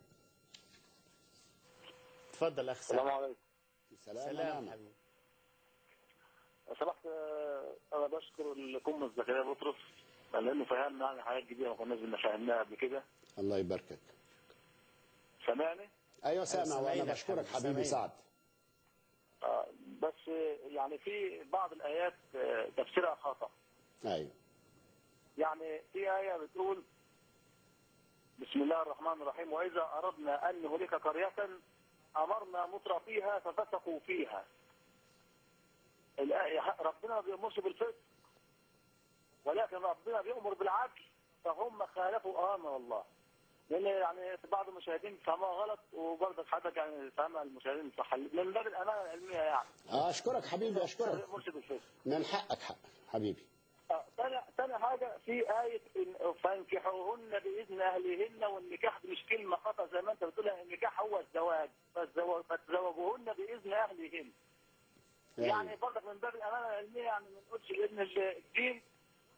A: تفضل أخ سعد
L: السلام عليكم
B: سلام,
A: سلام
B: سلام.
A: حبيبي
L: لو سمحت آه، انا بشكر القمه زكريا بطرس لانه فهمنا يعني حاجات جديده ما كناش بنبقى فاهمناها قبل كده
B: الله يباركك
L: سامعني
B: أيوة سامع وأنا
A: سامعينك
B: بشكرك
A: حبيبي،
B: حبيبي
A: سامعينك.
B: سعد
L: آه، بس آه، يعني في بعض الايات آه، تفسيرها خطا
B: أيوة
L: يعني في آية بتقول بسم الله الرحمن الرحيم وإذا أردنا أن نهلك قرية أمرنا متر فيها ففسقوا فيها الآية ربنا ما بيأمرش بالفسق ولكن ربنا بيأمر بالعدل فهم خالفوا أمر الله لأن يعني في بعض المشاهدين فهموها غلط وبرضك حضرتك يعني فهمها المشاهدين صح من باب الأمانة العلمية يعني
B: آه، أشكرك حبيبي
L: ما
B: أشكرك
L: بيأمرش بالفسق
B: من حقك حق حبيبي
L: آه، تاني تاني حاجة في آية إن- فانكحوهن بإذن أهلهن والنكاح دي مش كلمة خطأ زي ما أنت بتقولها النكاح هو الزواج فالزواج فتزوجوهن بإذن أهلهن يعني برضك من باب الأمانة العلمية يعني ما نقولش إن الدين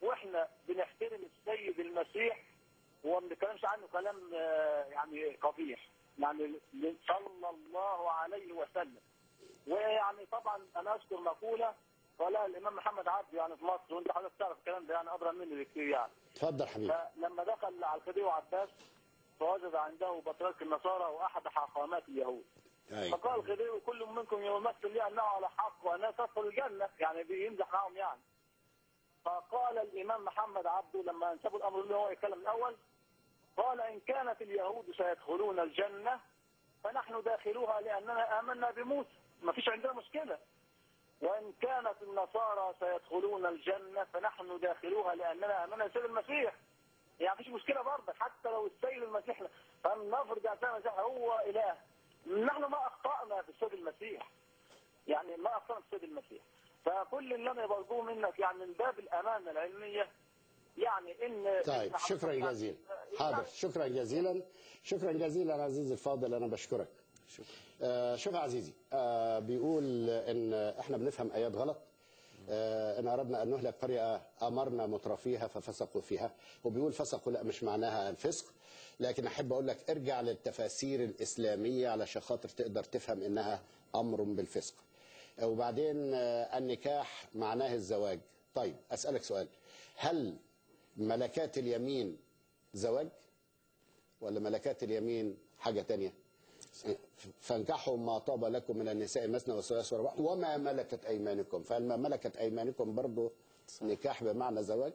L: واحنا بنحترم السيد المسيح وما بنتكلمش عنه كلام آه، يعني قبيح يعني صلى الله عليه وسلم ويعني طبعا انا اذكر مقوله قالها الامام محمد عبد يعني في مصر وانت حضرتك تعرف الكلام ده يعني ادرى مني بكثير يعني
B: اتفضل حبيبي
L: فلما دخل على الخديوي عباس فوجد عنده بطريرك النصارى واحد حاقامات اليهود
B: أيوة.
L: فقال الخديوي كل منكم يمثل لي انه على حق وانا تدخل الجنه يعني بيمزح معهم يعني فقال الامام محمد عبده لما انسبوا الامر له هو يتكلم الاول قال ان كانت اليهود سيدخلون الجنه فنحن داخلوها لاننا امنا بموسى ما فيش عندنا مشكله وان كانت النصارى سيدخلون الجنه فنحن داخلوها لاننا امنا بسيد المسيح يعني مفيش مشكله برضك حتى لو السيد المسيح فلنفرض ان المسيح هو اله نحن ما اخطانا في السيد المسيح يعني ما اخطانا في السيد المسيح فكل اللي انا برجوه منك يعني من باب الامانه العلميه يعني ان
B: طيب
L: إن
B: شكرا
L: حضرتك
B: جزيلا حاضر شكرا جزيلا شكرا جزيلا عزيزي الفاضل انا بشكرك آه شوف يا عزيزي آه بيقول ان احنا بنفهم ايات غلط آه ان اردنا ان نهلك قريه امرنا مترفيها ففسقوا فيها وبيقول فسقوا لا مش معناها الفسق لكن احب اقول لك ارجع للتفاسير الاسلاميه علشان خاطر تقدر تفهم انها امر بالفسق وبعدين آه، النكاح معناه الزواج طيب اسالك سؤال هل ملكات اليمين زواج ولا ملكات اليمين حاجة تانية فانكحوا ما طاب لكم من النساء مثنى وثلاث ورباع وما ملكت أيمانكم فهل ما ملكت أيمانكم برضو نكاح بمعنى زواج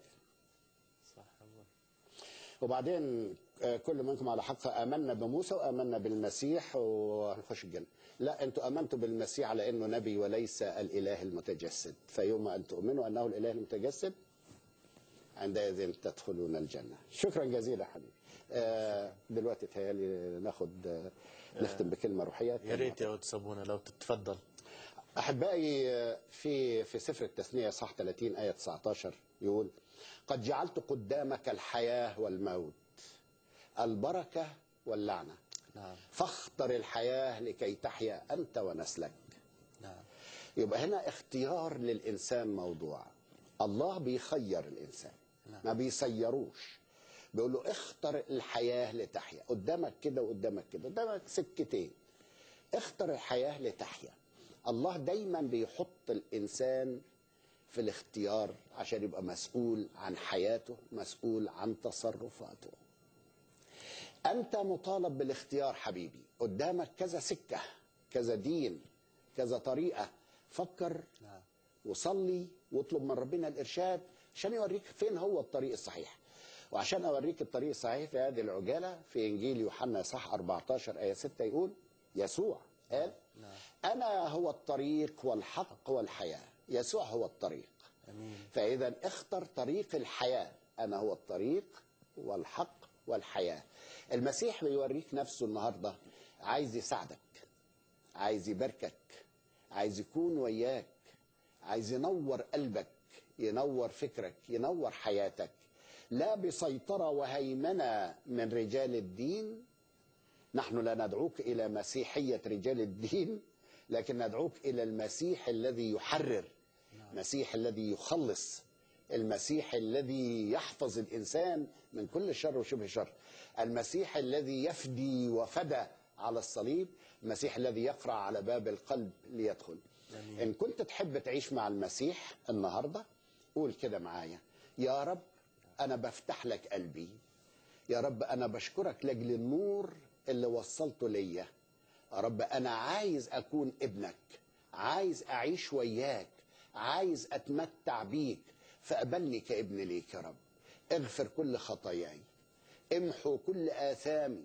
B: وبعدين آه، كل منكم على حق آمنا بموسى وآمنا بالمسيح وهنخش الجنة لا أنتوا آمنتوا بالمسيح على أنه نبي وليس الإله المتجسد فيوم أن تؤمنوا أنه الإله المتجسد عندئذ تدخلون الجنة شكرا جزيلا حبيبي آه دلوقتي تهيالي ناخد آه نختم بكلمة روحية
A: يا ريت يا قدس ابونا لو تتفضل
B: أحبائي آه، في في سفر التثنية صح 30 آية 19 يقول قد جعلت قدامك الحياة والموت البركة واللعنة
A: نعم
B: فاختر الحياة لكي تحيا أنت ونسلك
A: نعم
B: يبقى هنا اختيار للإنسان موضوع الله بيخير الإنسان ما بيسيروش بيقول له اختر الحياة لتحيا قدامك كده وقدامك كده قدامك سكتين اختر الحياة لتحيا الله دايما بيحط الإنسان في الاختيار عشان يبقى مسؤول عن حياته مسؤول عن تصرفاته أنت مطالب بالاختيار حبيبي قدامك كذا سكة كذا دين كذا طريقة فكر وصلي واطلب من ربنا الإرشاد عشان يوريك فين هو الطريق الصحيح وعشان أوريك الطريق الصحيح في هذه العجالة في إنجيل يوحنا صح 14 آية 6 يقول يسوع قال أنا هو الطريق والحق والحياة يسوع هو الطريق فإذا اختر طريق الحياة أنا هو الطريق والحق والحياة المسيح بيوريك نفسه النهاردة عايز يساعدك عايز يباركك عايز يكون وياك عايز ينور قلبك ينور فكرك ينور حياتك لا بسيطرة وهيمنة من رجال الدين نحن لا ندعوك إلى مسيحية رجال الدين لكن ندعوك إلى المسيح الذي يحرر المسيح الذي يخلص المسيح الذي يحفظ الإنسان من كل شر وشبه شر المسيح الذي يفدي وفدى على الصليب المسيح الذي يقرع على باب القلب ليدخل إن كنت تحب تعيش مع المسيح النهاردة قول كده معايا يا رب أنا بفتح لك قلبي يا رب أنا بشكرك لأجل النور اللي وصلته ليا يا رب أنا عايز أكون ابنك عايز أعيش وياك عايز أتمتع بيك فقبلني كابن ليك يا رب اغفر كل خطاياي امحو كل آثامي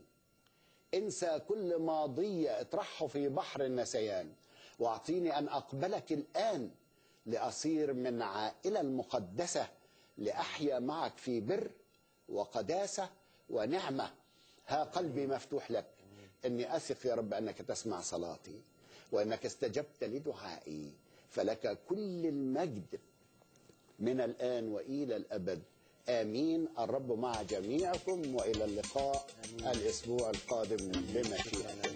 B: انسى كل ماضية اطرحه في بحر النسيان واعطيني أن أقبلك الآن لأصير من عائلة المقدسة لأحيا معك في بر وقداسة ونعمة ها قلبي مفتوح لك إني أثق يا رب أنك تسمع صلاتي وأنك استجبت لدعائي فلك كل المجد من الآن وإلى الأبد آمين الرب مع جميعكم وإلى اللقاء الأسبوع القادم بمشيئة